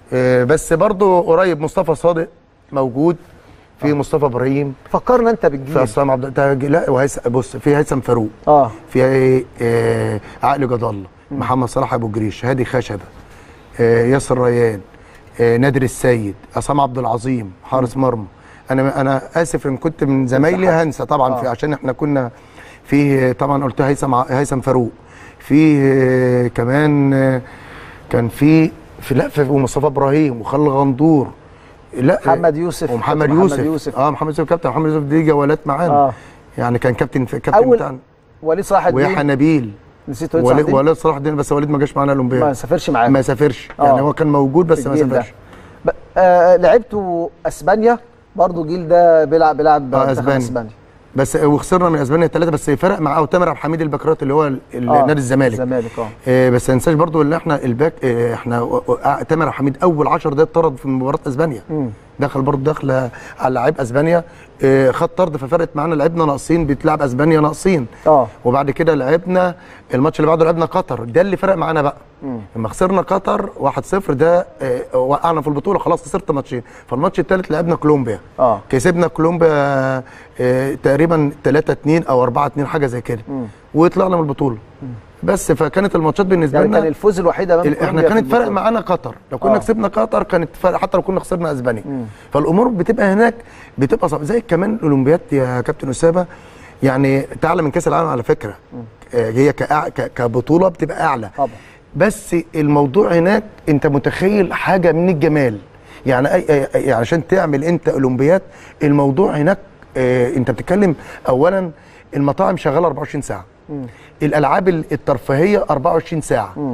آه، بس برضو قريب مصطفى صادق موجود في مصطفى ابراهيم فكرنا انت في بالجيل عصام عبد ده- لا وهيثم بص في هيثم فاروق اه في آه، عقل جد الله محمد صلاح ابو جريش هادي خشبه آه، ياسر ريان آه، نادر السيد عصام عبد العظيم حارس مرمى انا انا اسف ان كنت من زمايلي حد. هنسى طبعا آه. في عشان احنا كنا في طبعا قلت هيثم ع- هيثم فاروق في آه، كمان آه، كان في في لا في ومصطفى ابراهيم وخالد غندور لا محمد يوسف ومحمد كابتن يوسف. محمد يوسف. اه محمد يوسف كابتن محمد يوسف دي جولات معانا آه. يعني كان كابتن كابتن أول بتاعنا وليد صلاح ويحيى الدين نبيل نسيت وليد صلاح وليد الدين وليد صلاح الدين بس وليد ما جاش معانا الاولمبياد ما سافرش معاك ما سافرش آه. يعني هو كان موجود بس في ما الجيل ده. سافرش ب- آه لعبتوا اسبانيا برضو الجيل ده بيلعب بيلعب آه، منتخب أسبانيا. اسبانيا بس وخسرنا من اسبانيا ثلاثه بس فرق مع تامر عبد الحميد البكرات اللي هو ال- ال- آه، نادي الزمالك الزمالك اه آه بس ما ننساش برضو ان احنا الباك آه احنا و- و- آه، تامر عبد الحميد اول 10 دقايق طرد في مباراه اسبانيا مم. دخل برضه دخل على لعيب اسبانيا آه خد طرد ففرقت معانا لعبنا ناقصين بتلعب اسبانيا ناقصين اه وبعد كده لعبنا الماتش اللي بعده لعبنا قطر ده اللي فرق معانا بقى مم. لما خسرنا قطر 1-0 ده آه، وقعنا في البطوله خلاص خسرت ماتشين فالماتش الثالث لعبنا كولومبيا اه كسبنا كولومبيا آه، تقريبا 3-2 او 4-2 حاجه زي كده مم. وطلعنا من البطوله بس فكانت الماتشات بالنسبه يعني لنا كان الفوز الوحيد امام ال- احنا كولومبيا في كانت فرق البطولة. معانا قطر لو كنا آه. كسبنا قطر كانت فرق حتى لو كنا خسرنا اسبانيا مم. فالامور بتبقى هناك بتبقى صعبه زي كمان الاولمبياد يا كابتن اسامه يعني تعلى من كاس العالم على فكره آه، هي كأع- ك- كبطوله بتبقى اعلى طبعا بس الموضوع هناك انت متخيل حاجه من الجمال يعني أي أي أي عشان تعمل انت اولمبياد الموضوع هناك اه انت بتتكلم اولا المطاعم شغاله 24 ساعه مم. الالعاب ال- الترفيهيه 24 ساعه مم.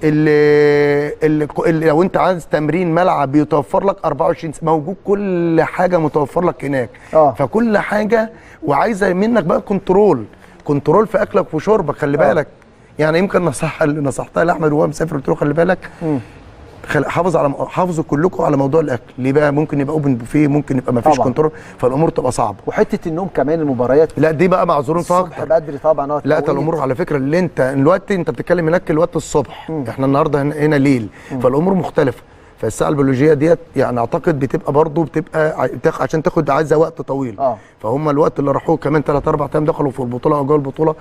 اللي اللي اللي لو انت عايز تمرين ملعب بيتوفر لك 24 ساعه موجود كل حاجه متوفر لك هناك آه. فكل حاجه وعايزه منك بقى كنترول كنترول في اكلك وشربك خلي آه. بالك يعني يمكن نصح اللي نصحتها لاحمد وهو مسافر قلت له خلي بالك مم. خل... حافظ على حافظوا كلكم على موضوع الاكل ليه بقى ممكن يبقى اوبن بوفيه ممكن يبقى ما فيش طبعاً. كنترول فالامور تبقى صعبه وحته النوم كمان المباريات لا دي بقى معذورين فيها الصبح اكتر بدري طبعا اه لا ده التوقيت. الامور على فكره اللي انت الوقت انت بتتكلم هناك الوقت الصبح مم. احنا النهارده هنا, هنا ليل فالامور مختلفه فالساعه البيولوجيه ديت يعني اعتقد بتبقى برضه بتبقى ع- تاخ- عشان تاخد عايزه وقت طويل اه فهم الوقت اللي راحوه كمان 3 4 ايام دخلوا في البطوله او جوه البطوله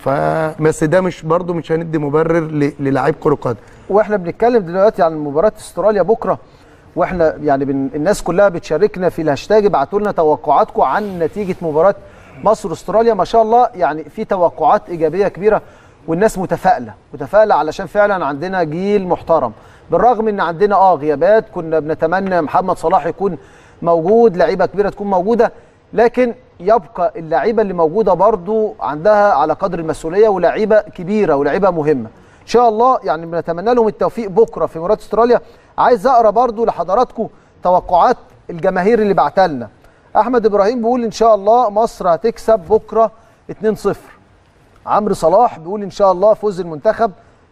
فبس ده مش برضه مش هندي مبرر ل- للاعيب كره قدم واحنا بنتكلم دلوقتي عن مباراه استراليا بكره واحنا يعني بن... الناس كلها بتشاركنا في الهاشتاج ابعتوا لنا توقعاتكم عن نتيجه مباراه مصر واستراليا ما شاء الله يعني في توقعات ايجابيه كبيره والناس متفائله متفائله علشان فعلا عندنا جيل محترم بالرغم ان عندنا اه غيابات كنا بنتمنى محمد صلاح يكون موجود لعيبه كبيره تكون موجوده لكن يبقى اللعيبه اللي موجوده برضو عندها على قدر المسؤوليه ولاعيبه كبيره ولاعيبه مهمه ان شاء الله يعني بنتمنى لهم التوفيق بكره في مباراه استراليا عايز اقرا برضو لحضراتكم توقعات الجماهير اللي بعتها لنا احمد ابراهيم بيقول ان شاء الله مصر هتكسب بكره 2-0 عمرو صلاح بيقول ان شاء الله فوز المنتخب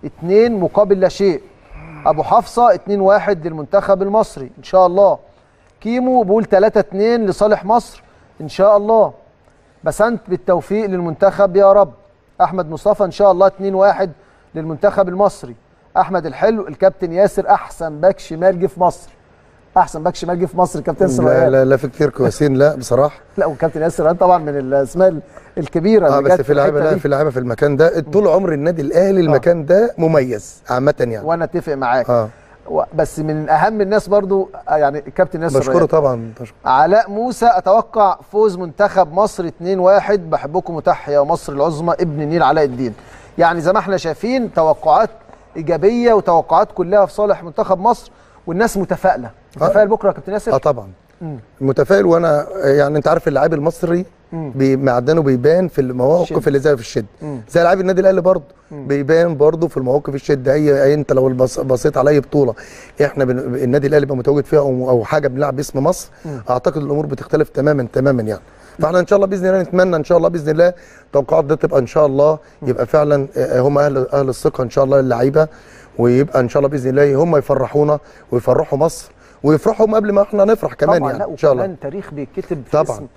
2 مقابل لا شيء ابو حفصه 2-1 للمنتخب المصري ان شاء الله كيمو بيقول 3-2 لصالح مصر ان شاء الله بسنت بالتوفيق للمنتخب يا رب احمد مصطفى ان شاء الله 2-1 للمنتخب المصري احمد الحلو الكابتن ياسر احسن باك شمال جه في مصر احسن باك شمال جه في مصر كابتن لا اسماعيل لا لا في كتير كويسين لا بصراحه لا وكابتن ياسر طبعا من الاسماء الكبيره اه اللي بس جت في لعيبه الحتة لا دي. في لعيبه في المكان ده طول عمر النادي الاهلي المكان ده مميز عامه يعني وانا اتفق معاك اه و- بس من اهم الناس برضو آه، يعني الكابتن ياسر بشكره ريان. طبعا بشكره. علاء موسى اتوقع فوز منتخب مصر 2-1 بحبكم وتحيا مصر العظمى ابن النيل علاء الدين يعني زي ما احنا شايفين توقعات ايجابيه وتوقعات كلها في صالح منتخب مصر والناس متفائله متفائل بكره يا كابتن اه ياسر طبعا مم. متفائل وانا يعني انت عارف اللاعب المصري مم. بي- معدنه بيبان في الشد. المواقف اللي زي في الشد مم. زي لاعب النادي الاهلي برضه بيبان برضه في المواقف الشد هي هي انت لو البص- بصيت على اي بطوله احنا بن... النادي الاهلي بيبقى متواجد فيها او, أو حاجه بنلعب باسم مصر اعتقد الامور بتختلف تماما تماما يعني فاحنا ان شاء الله باذن الله نتمنى ان شاء الله باذن الله التوقعات دي تبقى ان شاء الله يبقى فعلا آه، هم اهل اهل الثقه ان شاء الله اللعيبه ويبقى ان شاء الله باذن الله هم يفرحونا ويفرحوا مصر ويفرحوا هم قبل ما احنا نفرح كمان طبعا يعني لا ان شاء الله وكمان تاريخ بيتكتب في طبعاً. اسم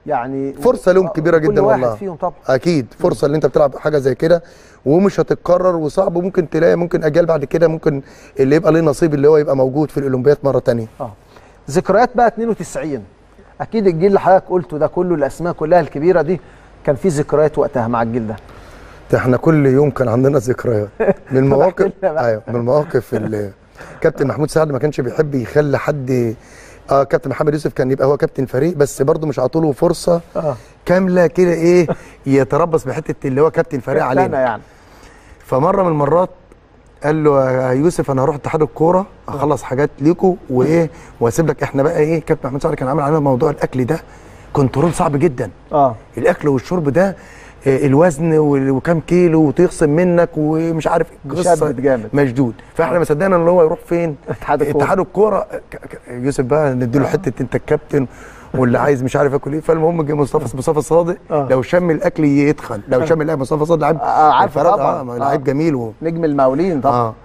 يعني فرصه لهم كبيره كل جدا واحد والله فيهم طبعا اكيد فرصه اللي انت بتلعب حاجه زي كده ومش هتتكرر وصعب وممكن تلاقي ممكن اجيال بعد كده ممكن اللي يبقى ليه نصيب اللي هو يبقى موجود في الاولمبياد مره تانية اه ذكريات بقى 92 اكيد الجيل اللي حضرتك قلته ده كله الاسماء كلها الكبيره دي كان في ذكريات وقتها مع الجيل ده ده احنا كل يوم كان عندنا ذكريات من المواقف لنا بقى. ايوه من المواقف اللي كابتن محمود سعد ما كانش بيحب يخلي حد اه كابتن محمد يوسف كان يبقى هو كابتن فريق بس برضه مش عطوله فرصه اه كامله كده ايه يتربص بحته اللي هو كابتن فريق انا علينا يعني فمره من المرات قال له يا يوسف انا هروح اتحاد الكوره اخلص حاجات ليكوا وايه واسيب لك احنا بقى ايه كابتن محمود سعد كان عامل علينا موضوع الاكل ده كنترول صعب جدا اه الاكل والشرب ده آه، الوزن وال- وكام كيلو وتخصم منك ومش عارف مشدد جامد. مشدود فاحنا ما صدقنا ان هو يروح فين اتحاد الكورة. اتحاد الكوره ك- ك- يوسف بقى نديله حته انت الكابتن واللي عايز مش عارف ياكل ايه فالمهم جه مصطفى مصطفى صادق آه. لو شم الاكل يدخل لو شم الاكل مصطفى صادق لعيب آه، عارفه فرد- طبعاً. اه ما آه. لعيب جميل و... نجم المقاولين طبعا اه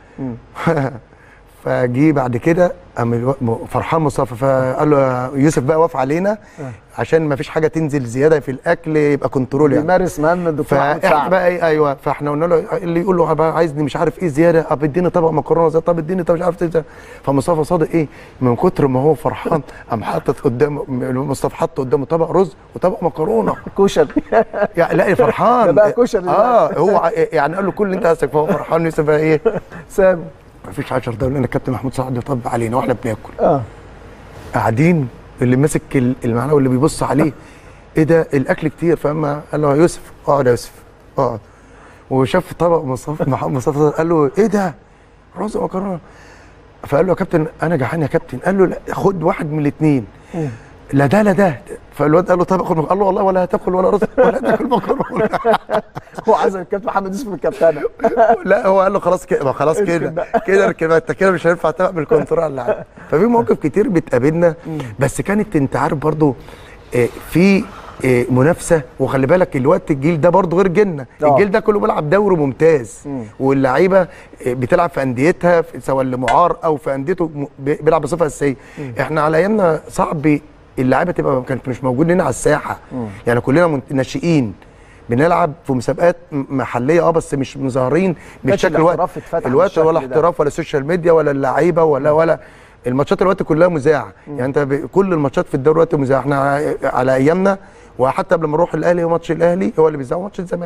فجي بعد كده قام الو- م- فرحان مصطفى فقال له يا يوسف بقى وقف علينا عشان ما فيش حاجه تنزل زياده في الاكل يبقى كنترول يعني بيمارس مهام الدكتور محمود فاحنا سعد بقى ايه ايوه فاحنا قلنا له اللي يقول له بقى عايزني مش عارف ايه زياده طب اديني طبق مكرونه زي طب اديني طب مش عارف ايه فمصطفى صادق ايه من كتر ما هو فرحان قام حاطط قدامه مصطفى حط قدامه طبق رز وطبق مكرونه كشري يعني لا فرحان ده بقى كشري اه هو ع- يعني قال له كل اللي انت عايزك فهو فرحان يوسف بقى ايه سام مفيش 10 دقايق لان الكابتن محمود سعد طب علينا واحنا بناكل اه قاعدين اللي ماسك ال- المعلقه واللي بيبص عليه ايه ده الاكل كتير فاما قال له يا يوسف اقعد يا يوسف اقعد وشاف طبق مصطفى محمد مصطفى قال له ايه ده رز ومكرونه فقال له يا كابتن انا جعان يا كابتن قال له لا خد واحد من الاثنين لا ده لا ده فالواد قال له طب خد قال له والله ولا هتاكل ولا رز ولا هتاكل مكرونه هو عايز الكابتن محمد يوسف الكابتنه لا هو قال له خلاص كده ما خلاص اركن كده بقى. كده اركن بقى انت كده مش هينفع تعمل كنترول على اللاعب ففي مواقف كتير بتقابلنا بس كانت انت عارف برضو آه، في آه، منافسه وخلي بالك الوقت الجيل ده برضو غير جيلنا آه. الجيل ده كله بيلعب دوري ممتاز واللعيبه آه، بتلعب في انديتها في- سواء اللي معار او في انديته م- بي- بيلعب بصفه اساسيه احنا على ايامنا صعب اللعيبه تبقى كانت مش موجودين على الساحه يعني كلنا منت- ناشئين بنلعب في مسابقات م- محليه اه بس مش مظاهرين بالشكل الوقت الاحتراف اتفتح الوقت بالشكل ولا ده. احتراف ولا سوشيال ميديا ولا اللعيبه ولا ولا الماتشات الوقت كلها مذاعه يعني انت ب... كل الماتشات في الدوري الوقت مذاعه احنا ع- على ايامنا وحتى قبل ما نروح الاهلي هو ماتش الاهلي هو اللي بيذاع ماتش الزمالك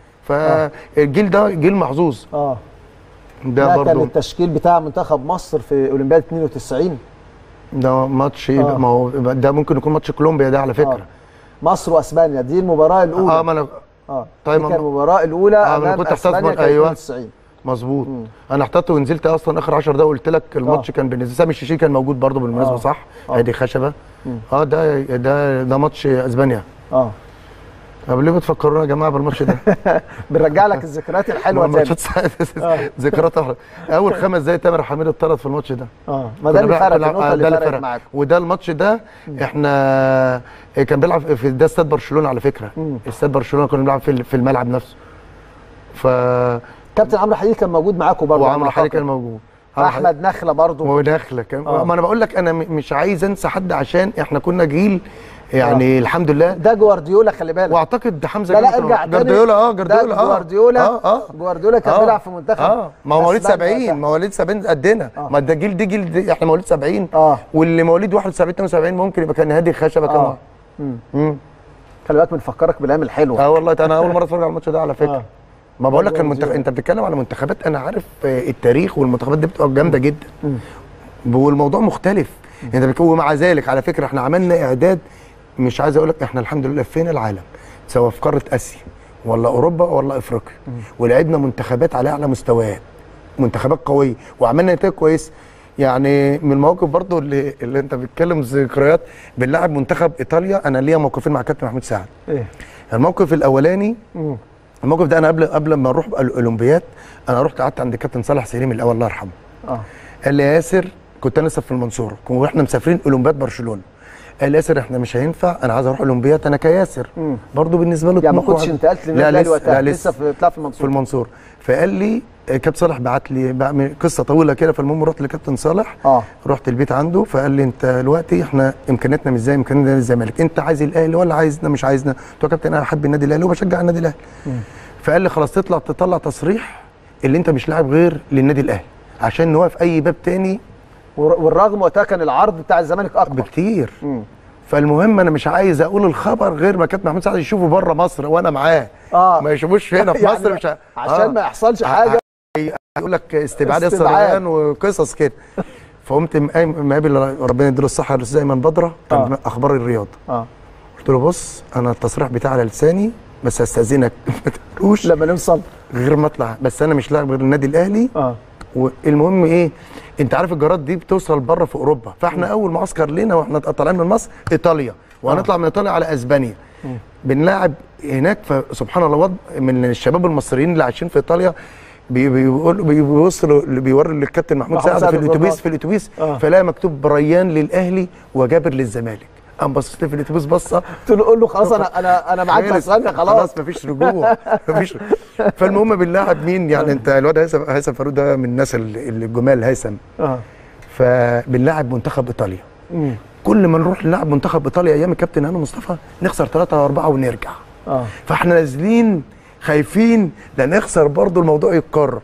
فالجيل ده جيل محظوظ اه ده ده كان برضه التشكيل بتاع منتخب مصر في اولمبياد 92 ده ماتش آه. ما هو ده ممكن يكون ماتش كولومبيا ده على آه. فكره مصر واسبانيا دي المباراه الاولى اه ما انا اه طيب دي ما- كان المباراه الاولى آه، ما أنا امام كنت أحتاج اسبانيا برضه، كانت أيوة. 92 مظبوط انا احتجت ونزلت اصلا اخر 10 دقايق قلت لك الماتش آه. كان بالنسبه سامي الشيشي كان موجود برضه بالمناسبه آه. صح آه. ادي خشبه اه ده ده ده ماتش اسبانيا اه طب ليه بتفكرونا يا جماعه بالماتش ده؟ بنرجع لك الذكريات الحلوه تاني ماتشات ساعات ذكريات أحلى. اول خمس دقايق تامر حميد اتطرد في الماتش ده اه ما ده اللي كنا بنلعب- فرق كنا- النقطه آه، اللي ده اللي فرقت فرق. معاكم وده الماتش ده احنا كان بيلعب في ده استاد برشلونه على فكره مم. استاد برشلونه كنا بنلعب في في الملعب نفسه ف كابتن عمرو حديد كان موجود معاكم برضه على وعمرو ما حالي أعتقد. كان موجود عمرو حالي- احمد نخله برضه وداخله كان آه. ما انا بقول لك انا م- مش عايز انسى حد عشان احنا كنا جيل يعني آه. الحمد لله ده جوارديولا خلي بالك واعتقد حمزه لا لا جابر ارجع كان- تاني جارديولا اه ده جارديولا اه جوارديولا اه اه جوارديولا كان آه. بيلعب في منتخب اه ما هو مواليد أسبانيا 70 وقتها. مواليد 70 قدنا آه. ما ده جيل دي جيل دي احنا مواليد 70 اه واللي مواليد 71 72 ممكن يبقى كان هادي خشبه اه كمان مم. امم خلي بالك بنفكرك بالايام الحلوه اه والله انا اول مره اتفرج على الماتش ده على فكره آه. ما بقول لك برضه المنتخب زيرو. انت بتتكلم على منتخبات انا عارف آه، التاريخ والمنتخبات دي بتبقى جامده جدا والموضوع مختلف انت بتك- ومع ذلك على فكره احنا عملنا اعداد مش عايز اقول لك احنا الحمد لله لفينا العالم سواء في قاره اسيا ولا اوروبا ولا افريقيا ولعبنا منتخبات على اعلى مستويات منتخبات قويه وعملنا نتائج كويسه يعني من المواقف برضو اللي, اللي انت بتتكلم ذكريات بنلعب منتخب ايطاليا انا ليا موقفين مع كابتن محمود سعد ايه الموقف الاولاني مم. الموقف ده انا قبل قبل ما اروح الاولمبياد انا رحت قعدت عند كابتن صالح سليم الاول الله يرحمه اه قال لي يا ياسر كنت انا لسه في المنصوره واحنا مسافرين اولمبياد برشلونه قال ياسر احنا مش هينفع انا عايز اروح اولمبياد انا كياسر مم. برضه بالنسبه له يعني ما طموح كنتش وعد- انتقلت لا للنادي الاهلي لسه وقتها لا لسه لسه في بتلعب في في المنصوره المنصور فقال لي آه، كابتن صالح بعت لي بعمل قصه طويله كده فالمهم رحت لكابتن صالح اه رحت البيت عنده فقال لي انت دلوقتي احنا امكانياتنا مش زي امكانيات نادي الزمالك انت عايز الاهلي ولا عايزنا مش عايزنا قلت له يا كابتن انا احب النادي الاهلي وبشجع النادي الاهلي فقال لي خلاص تطلع تطلع تصريح اللي انت مش لاعب غير للنادي الاهلي عشان نوقف اي باب تاني ور- والرغم وقتها كان العرض بتاع الزمالك اكبر بكتير مم. فالمهم انا مش عايز اقول الخبر غير ما كابتن محمود سعد يشوفه بره مصر وانا معاه اه ما يشوفوش هنا في يعني مصر مش ع- عشان آه. ما يحصلش ع- حاجه يقول لك استبعاد ياسر استبعاد. ريان وقصص كده فقمت مقام- مقابل ربنا يديله الصحه الاستاذ ايمن بدره كان آه. اخبار الرياض اه قلت له بص انا التصريح بتاعي على لساني بس استاذنك ما تقولوش لما نوصل غير ما اطلع بس انا مش لاعب غير النادي الاهلي اه والمهم ايه انت عارف الجرات دي بتوصل بره في اوروبا فاحنا اول معسكر لينا واحنا طالعين من مصر ايطاليا وهنطلع من ايطاليا على اسبانيا بنلاعب هناك فسبحان الله وضع من الشباب المصريين اللي عايشين في ايطاليا بي- بيقولوا بيوصلوا بيوروا للكابتن محمود محمود سعد سعد في الاتوبيس الجرات. في الاتوبيس آه. فلاقي مكتوب ريان للاهلي وجابر للزمالك قام بصيت لي في الاتوبيس بصه قلت له قول له خلاص انا انا انا معاك في خلص. اسبانيا خلاص خلاص مفيش رجوع مفيش فالمهم بنلاعب مين يعني انت الواد هيثم هيثم فاروق ده من الناس ال- الجمال هيثم اه فبنلاعب منتخب ايطاليا مم. كل ما نروح نلعب منتخب ايطاليا ايام الكابتن هاني مصطفى نخسر ثلاثة أربعة ونرجع اه فاحنا نازلين خايفين لا نخسر برضو الموضوع يتكرر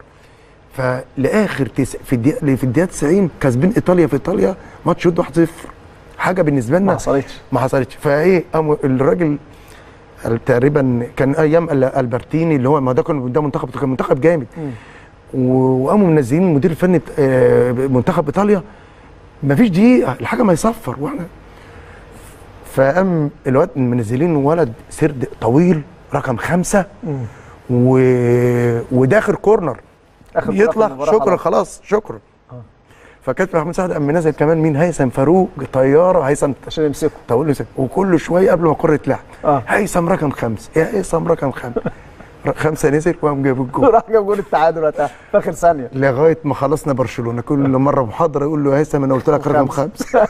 فلاخر تس... في الدقيقه في الدقيقه 90 كاسبين ايطاليا في ايطاليا ماتش ود 1-0 حاجه بالنسبه لنا ما حصلتش ما حصلتش فايه قام الراجل تقريبا كان ايام ال- البرتيني اللي هو ما ده كان ده منتخب كان منتخب جامد و- وقاموا منزلين المدير الفني بت- آه، منتخب ايطاليا ما فيش دقيقه الحاجه ما يصفر واحنا فقام الواد منزلين ولد سرد طويل رقم خمسة و... وداخل كورنر اخر يطلع المباراة شكرا خلاص. خلاص شكرا فكابتن محمود سعد قام منزل كمان مين هيثم فاروق طياره هيثم عشان يمسكوا طول له وكل شويه قبل ما الكره يتلعب اه هيثم رقم خمسه يا هيثم رقم خمسه ر- خمسه نزل وقام جاب الجول راح جاب جول التعادل وقتها في اخر ثانيه لغايه ما خلصنا برشلونه كل مره محاضره يقول له يا هيثم انا قلت لك رقم خمسه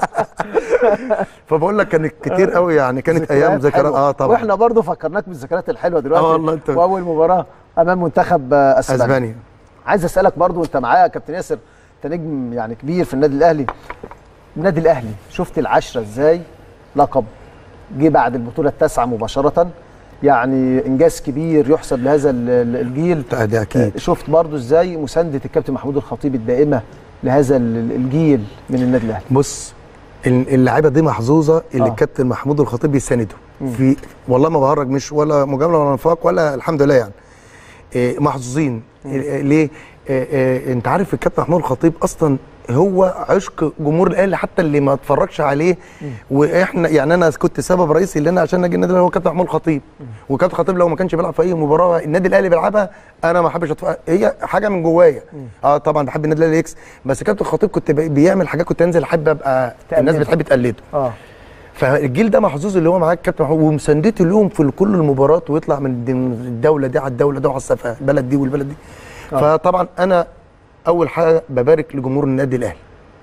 فبقول لك كانت كتير قوي يعني كانت ايام ذكريات حلوة. اه طبعا واحنا برضو فكرناك بالذكريات الحلوه دلوقتي آه والله أنت- واول مباراه امام منتخب آه، اسبانيا اسبانيا عايز اسالك برضو وانت معايا يا كابتن ياسر انت نجم يعني كبير في النادي الاهلي النادي الاهلي شفت العشرة ازاي لقب جه بعد البطوله التاسعه مباشره يعني انجاز كبير يحسب لهذا ال- ال- الجيل ده ده اكيد شفت برضو ازاي مسانده الكابتن محمود الخطيب الدائمه لهذا ال- الجيل من النادي الاهلي بص ال- اللعيبه دي محظوظه اللي آه. الكابتن محمود الخطيب بيسانده في والله ما بهرج مش ولا مجامله ولا نفاق ولا الحمد لله يعني إيه محظوظين إيه ليه إيه إيه انت عارف الكابتن محمود الخطيب اصلا هو عشق جمهور الاهلي حتى اللي ما اتفرجش عليه واحنا يعني انا كنت سبب رئيسي اللي انا عشان اجي النادي الاهلي هو كابتن محمود الخطيب وكابتن الخطيب لو ما كانش بيلعب في اي مباراه النادي الاهلي بيلعبها انا ما احبش أتفرج. هي حاجه من جوايا اه طبعا بحب النادي الاهلي يكسب بس كابتن الخطيب كنت بي- بيعمل حاجات كنت انزل احب ابقى الناس تقلده. بتحب تقلده اه فالجيل ده محظوظ اللي هو معاه الكابتن محمود ومساندته لهم في كل المباريات ويطلع من الد- من الدوله دي على الدوله دي وعلى السفا البلد دي والبلد دي آه. فطبعا انا اول حاجه ببارك لجمهور النادي الاهلي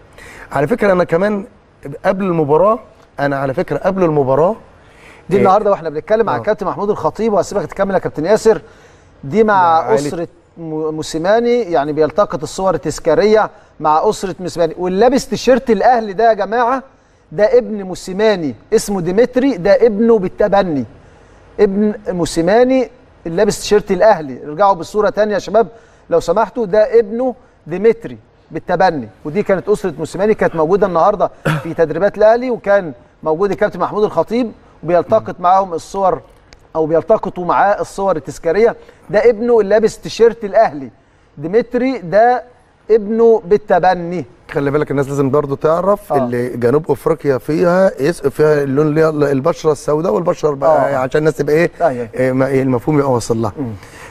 على فكره انا كمان قبل المباراه انا على فكره قبل المباراه دي إيه. النهارده واحنا بنتكلم عن آه. الكابتن محمود الخطيب وهسيبك تكمل يا كابتن ياسر دي مع مع عائلة- اسره م- موسيماني يعني بيلتقط الصور التذكاريه مع اسره موسيماني واللي لابس تيشيرت الاهلي ده يا جماعه ده ابن موسيماني اسمه ديمتري ده ابنه بالتبني ابن موسيماني اللي لابس تيشيرت الاهلي ارجعوا بالصوره تانية يا شباب لو سمحتوا ده ابنه ديمتري بالتبني ودي كانت اسره موسيماني كانت موجوده النهارده في تدريبات الاهلي وكان موجود الكابتن محمود الخطيب وبيلتقط معاهم الصور او بيلتقطوا معاه الصور التذكاريه ده ابنه اللي لابس تيشيرت الاهلي ديمتري ده ابنه بالتبني خلي بالك الناس لازم برضو تعرف آه. اللي جنوب افريقيا فيها يس فيها اللون اللي هي البشره السوداء والبشره البقى آه. عشان الناس تبقى ايه أيوة. إيه، ما- إيه المفهوم يبقى واصل لها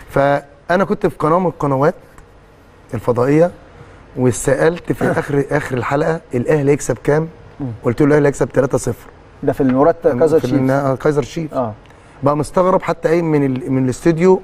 فانا كنت في قناه من القنوات الفضائيه وسالت في اخر اخر الحلقه الاهلي يكسب كام قلت له الاهلي يكسب 3-0 ده في المرتب كذا في شيء النا- كايزر شيف اه بقى مستغرب حتى قايم من ال... من الاستوديو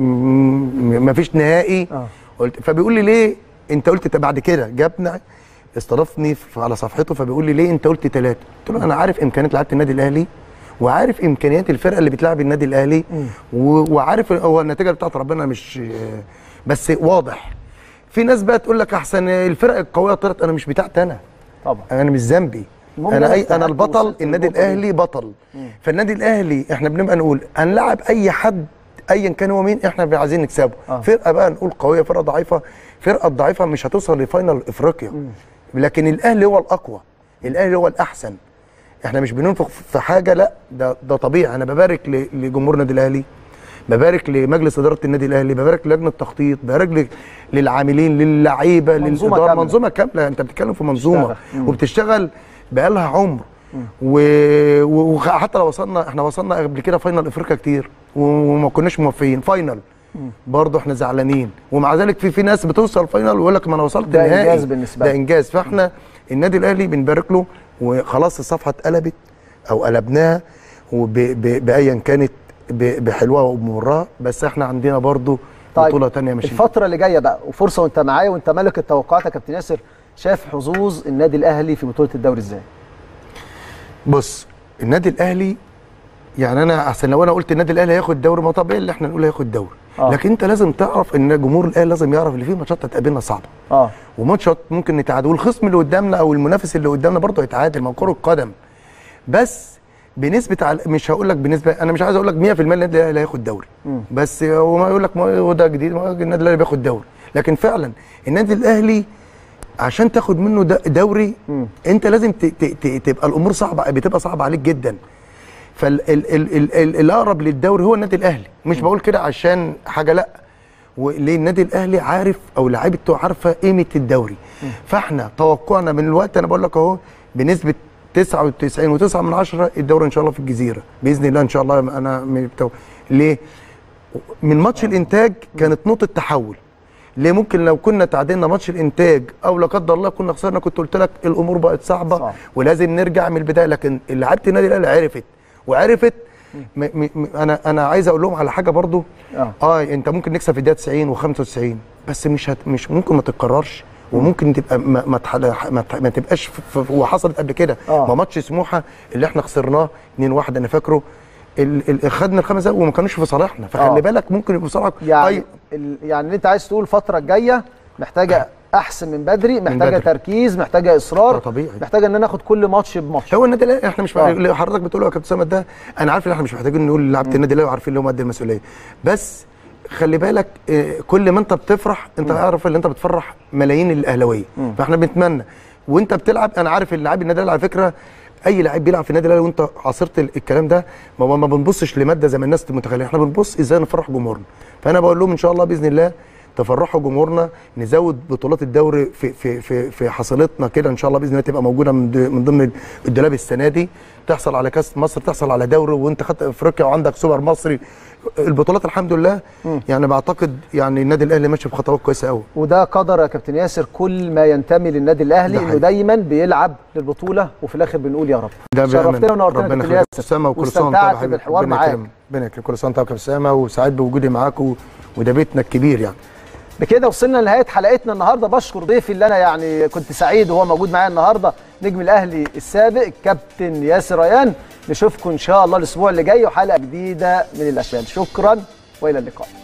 ما فيش نهائي اه قلت فبيقول لي ليه انت قلت طب بعد كده جابنا استضافني في- على صفحته فبيقول لي ليه انت قلت ثلاثه قلت له انا عارف امكانيات لعيبه النادي الاهلي وعارف امكانيات الفرقه اللي بتلعب النادي الاهلي و- وعارف هو النتيجه بتاعت ربنا مش بس واضح في ناس بقى تقول لك احسن الفرق القويه طلعت انا مش بتاعتي انا طبعا انا مش ذنبي المهم انا إنك أي انا استعدت البطل ووصلت النادي للنقطة دي. الاهلي بطل فالنادي الاهلي احنا بنبقى نقول هنلعب اي حد ايا كان هو مين احنا عايزين نكسبه آه. فرقه بقى نقول قويه فرقه ضعيفه فرقه ضعيفه مش هتوصل لفاينل افريقيا لكن الاهلي هو الاقوى الاهلي هو الاحسن احنا مش بننفق في حاجه لا ده ده طبيعي انا ببارك ل- لجمهور النادي الاهلي ببارك لمجلس اداره النادي الاهلي ببارك للجنه التخطيط ببارك ل- للعاملين للعيبه منظومة للاداره كاملة. منظومه كامله انت بتتكلم في منظومه تشتغل. مم. وبتشتغل بقالها عمر و... و- وحتى لو وصلنا احنا وصلنا قبل كده فاينل افريقيا كتير و- وما كناش موفقين فاينل برضه احنا زعلانين ومع ذلك في في ناس بتوصل فاينل ويقول لك ما انا وصلت ده نهائي إنجاز بالنسبة ده لهم. انجاز فاحنا النادي الاهلي بنبارك له وخلاص الصفحه اتقلبت او قلبناها وبايا كانت ب- بحلوها وبمرها بس احنا عندنا برضه طيب بطوله تانية ماشيين الفترة اللي جاية بقى وفرصة وانت معايا وانت ملك التوقعات يا كابتن ياسر شايف حظوظ النادي الاهلي في بطولة الدوري ازاي؟ بص النادي الاهلي يعني انا احسن لو انا قلت النادي الاهلي هياخد دوري ما طبيعي اللي احنا نقول هياخد دوري آه. آه. لكن انت لازم تعرف ان جمهور الاهلي لازم يعرف ان في ماتشات هتقابلنا صعبه اه وماتشات ممكن نتعادل والخصم اللي قدامنا او المنافس اللي قدامنا برضه هيتعادل ما هو كره القدم بس بنسبه على مش هقول لك بنسبه انا مش عايز اقول لك 100% النادي الاهلي هياخد دوري بس هو ما يقول لك ما هو ده جديد ما هو النادي الاهلي بياخد دوري لكن فعلا النادي الاهلي عشان تاخد منه د- دوري انت لازم ت- ت- ت- تبقى الامور صعبه بتبقى صعبه عليك جدا فالاقرب للدوري هو النادي الاهلي مش بقول كده عشان حاجه لا وليه النادي الاهلي عارف او لعيبته عارفه قيمه الدوري فاحنا توقعنا من الوقت انا بقول لك اهو بنسبه 99 و9 من عشرة الدوري ان شاء الله في الجزيره باذن الله ان شاء الله انا من بتو... ليه من ماتش الانتاج كانت نقطه تحول ليه ممكن لو كنا تعادلنا ماتش الانتاج او لا قدر الله كنا خسرنا كنت قلت لك الامور بقت صعبه صعب. ولازم نرجع من البدايه لكن لعيبه النادي الاهلي عرفت وعرفت م م م انا انا عايز اقول لهم على حاجه برضو آه. اه انت ممكن نكسب في الدقيقه 90 و95 بس مش هت مش ممكن ما تتكررش وممكن تبقى ما ما, تح- ما, تح- ما تبقاش في- في- وحصلت قبل كده آه. ما ماتش سموحه اللي احنا خسرناه 2-1 انا فاكره ال- ال- خدنا الخمس دقايق وما كانوش في صالحنا فخلي آه. بالك ممكن يبقوا في صالحك يعني أي- ال... يعني اللي انت عايز تقول الفترة الجاية محتاجة احسن من بدري محتاجة بدري. تركيز محتاجة اصرار ده طبيعي. محتاجة ان انا اخد كل ماتش بماتش هو النادي الاهلي احنا مش آه. اللي حضرتك بتقوله يا كابتن سامد ده انا عارف ان احنا مش محتاجين نقول لعيبه النادي الاهلي وعارفين ان هم قد المسؤوليه بس خلي بالك آه، كل ما انت بتفرح انت عارف ان انت بتفرح ملايين الاهلاويه فاحنا بنتمنى وانت بتلعب انا عارف ان لاعب النادي الاهلي على فكره اي لعيب بيلعب في النادي الاهلي وانت عاصرت ال- الكلام ده ما, ما بنبصش لماده زي ما الناس متخيله احنا بنبص ازاي نفرح جمهورنا فانا بقول لهم ان شاء الله باذن الله تفرحوا جمهورنا نزود بطولات الدوري في في في في حصيلتنا كده ان شاء الله باذن الله تبقى موجوده من ض- من ضمن الدولاب السنه دي تحصل على كاس مصر تحصل على دوري وانت خدت افريقيا وعندك سوبر مصري البطولات الحمد لله يعني بعتقد يعني النادي الاهلي ماشي بخطوات كويسه قوي وده قدر يا كابتن ياسر كل ما ينتمي للنادي الاهلي ده انه حقيقي. دايما بيلعب للبطولة وفي الاخر بنقول يا رب ده شرفتنا ونورتنا يا ربنا كابتن يخليك ياسر اسامه وكل سنه وانت واستمتعت طيب. بالحوار ربنا معاك يكرمك. ربنا يكرمك كل سنه وانت طيب يا كابتن اسامه وسعيد بوجودي معاك و- وده بيتنا الكبير يعني بكده وصلنا لنهايه حلقتنا النهارده بشكر ضيفي اللي انا يعني كنت سعيد وهو موجود معايا النهارده نجم الاهلي السابق الكابتن ياسر ريان نشوفكم ان شاء الله الاسبوع اللي جاي وحلقه جديده من الاشبال شكرا والى اللقاء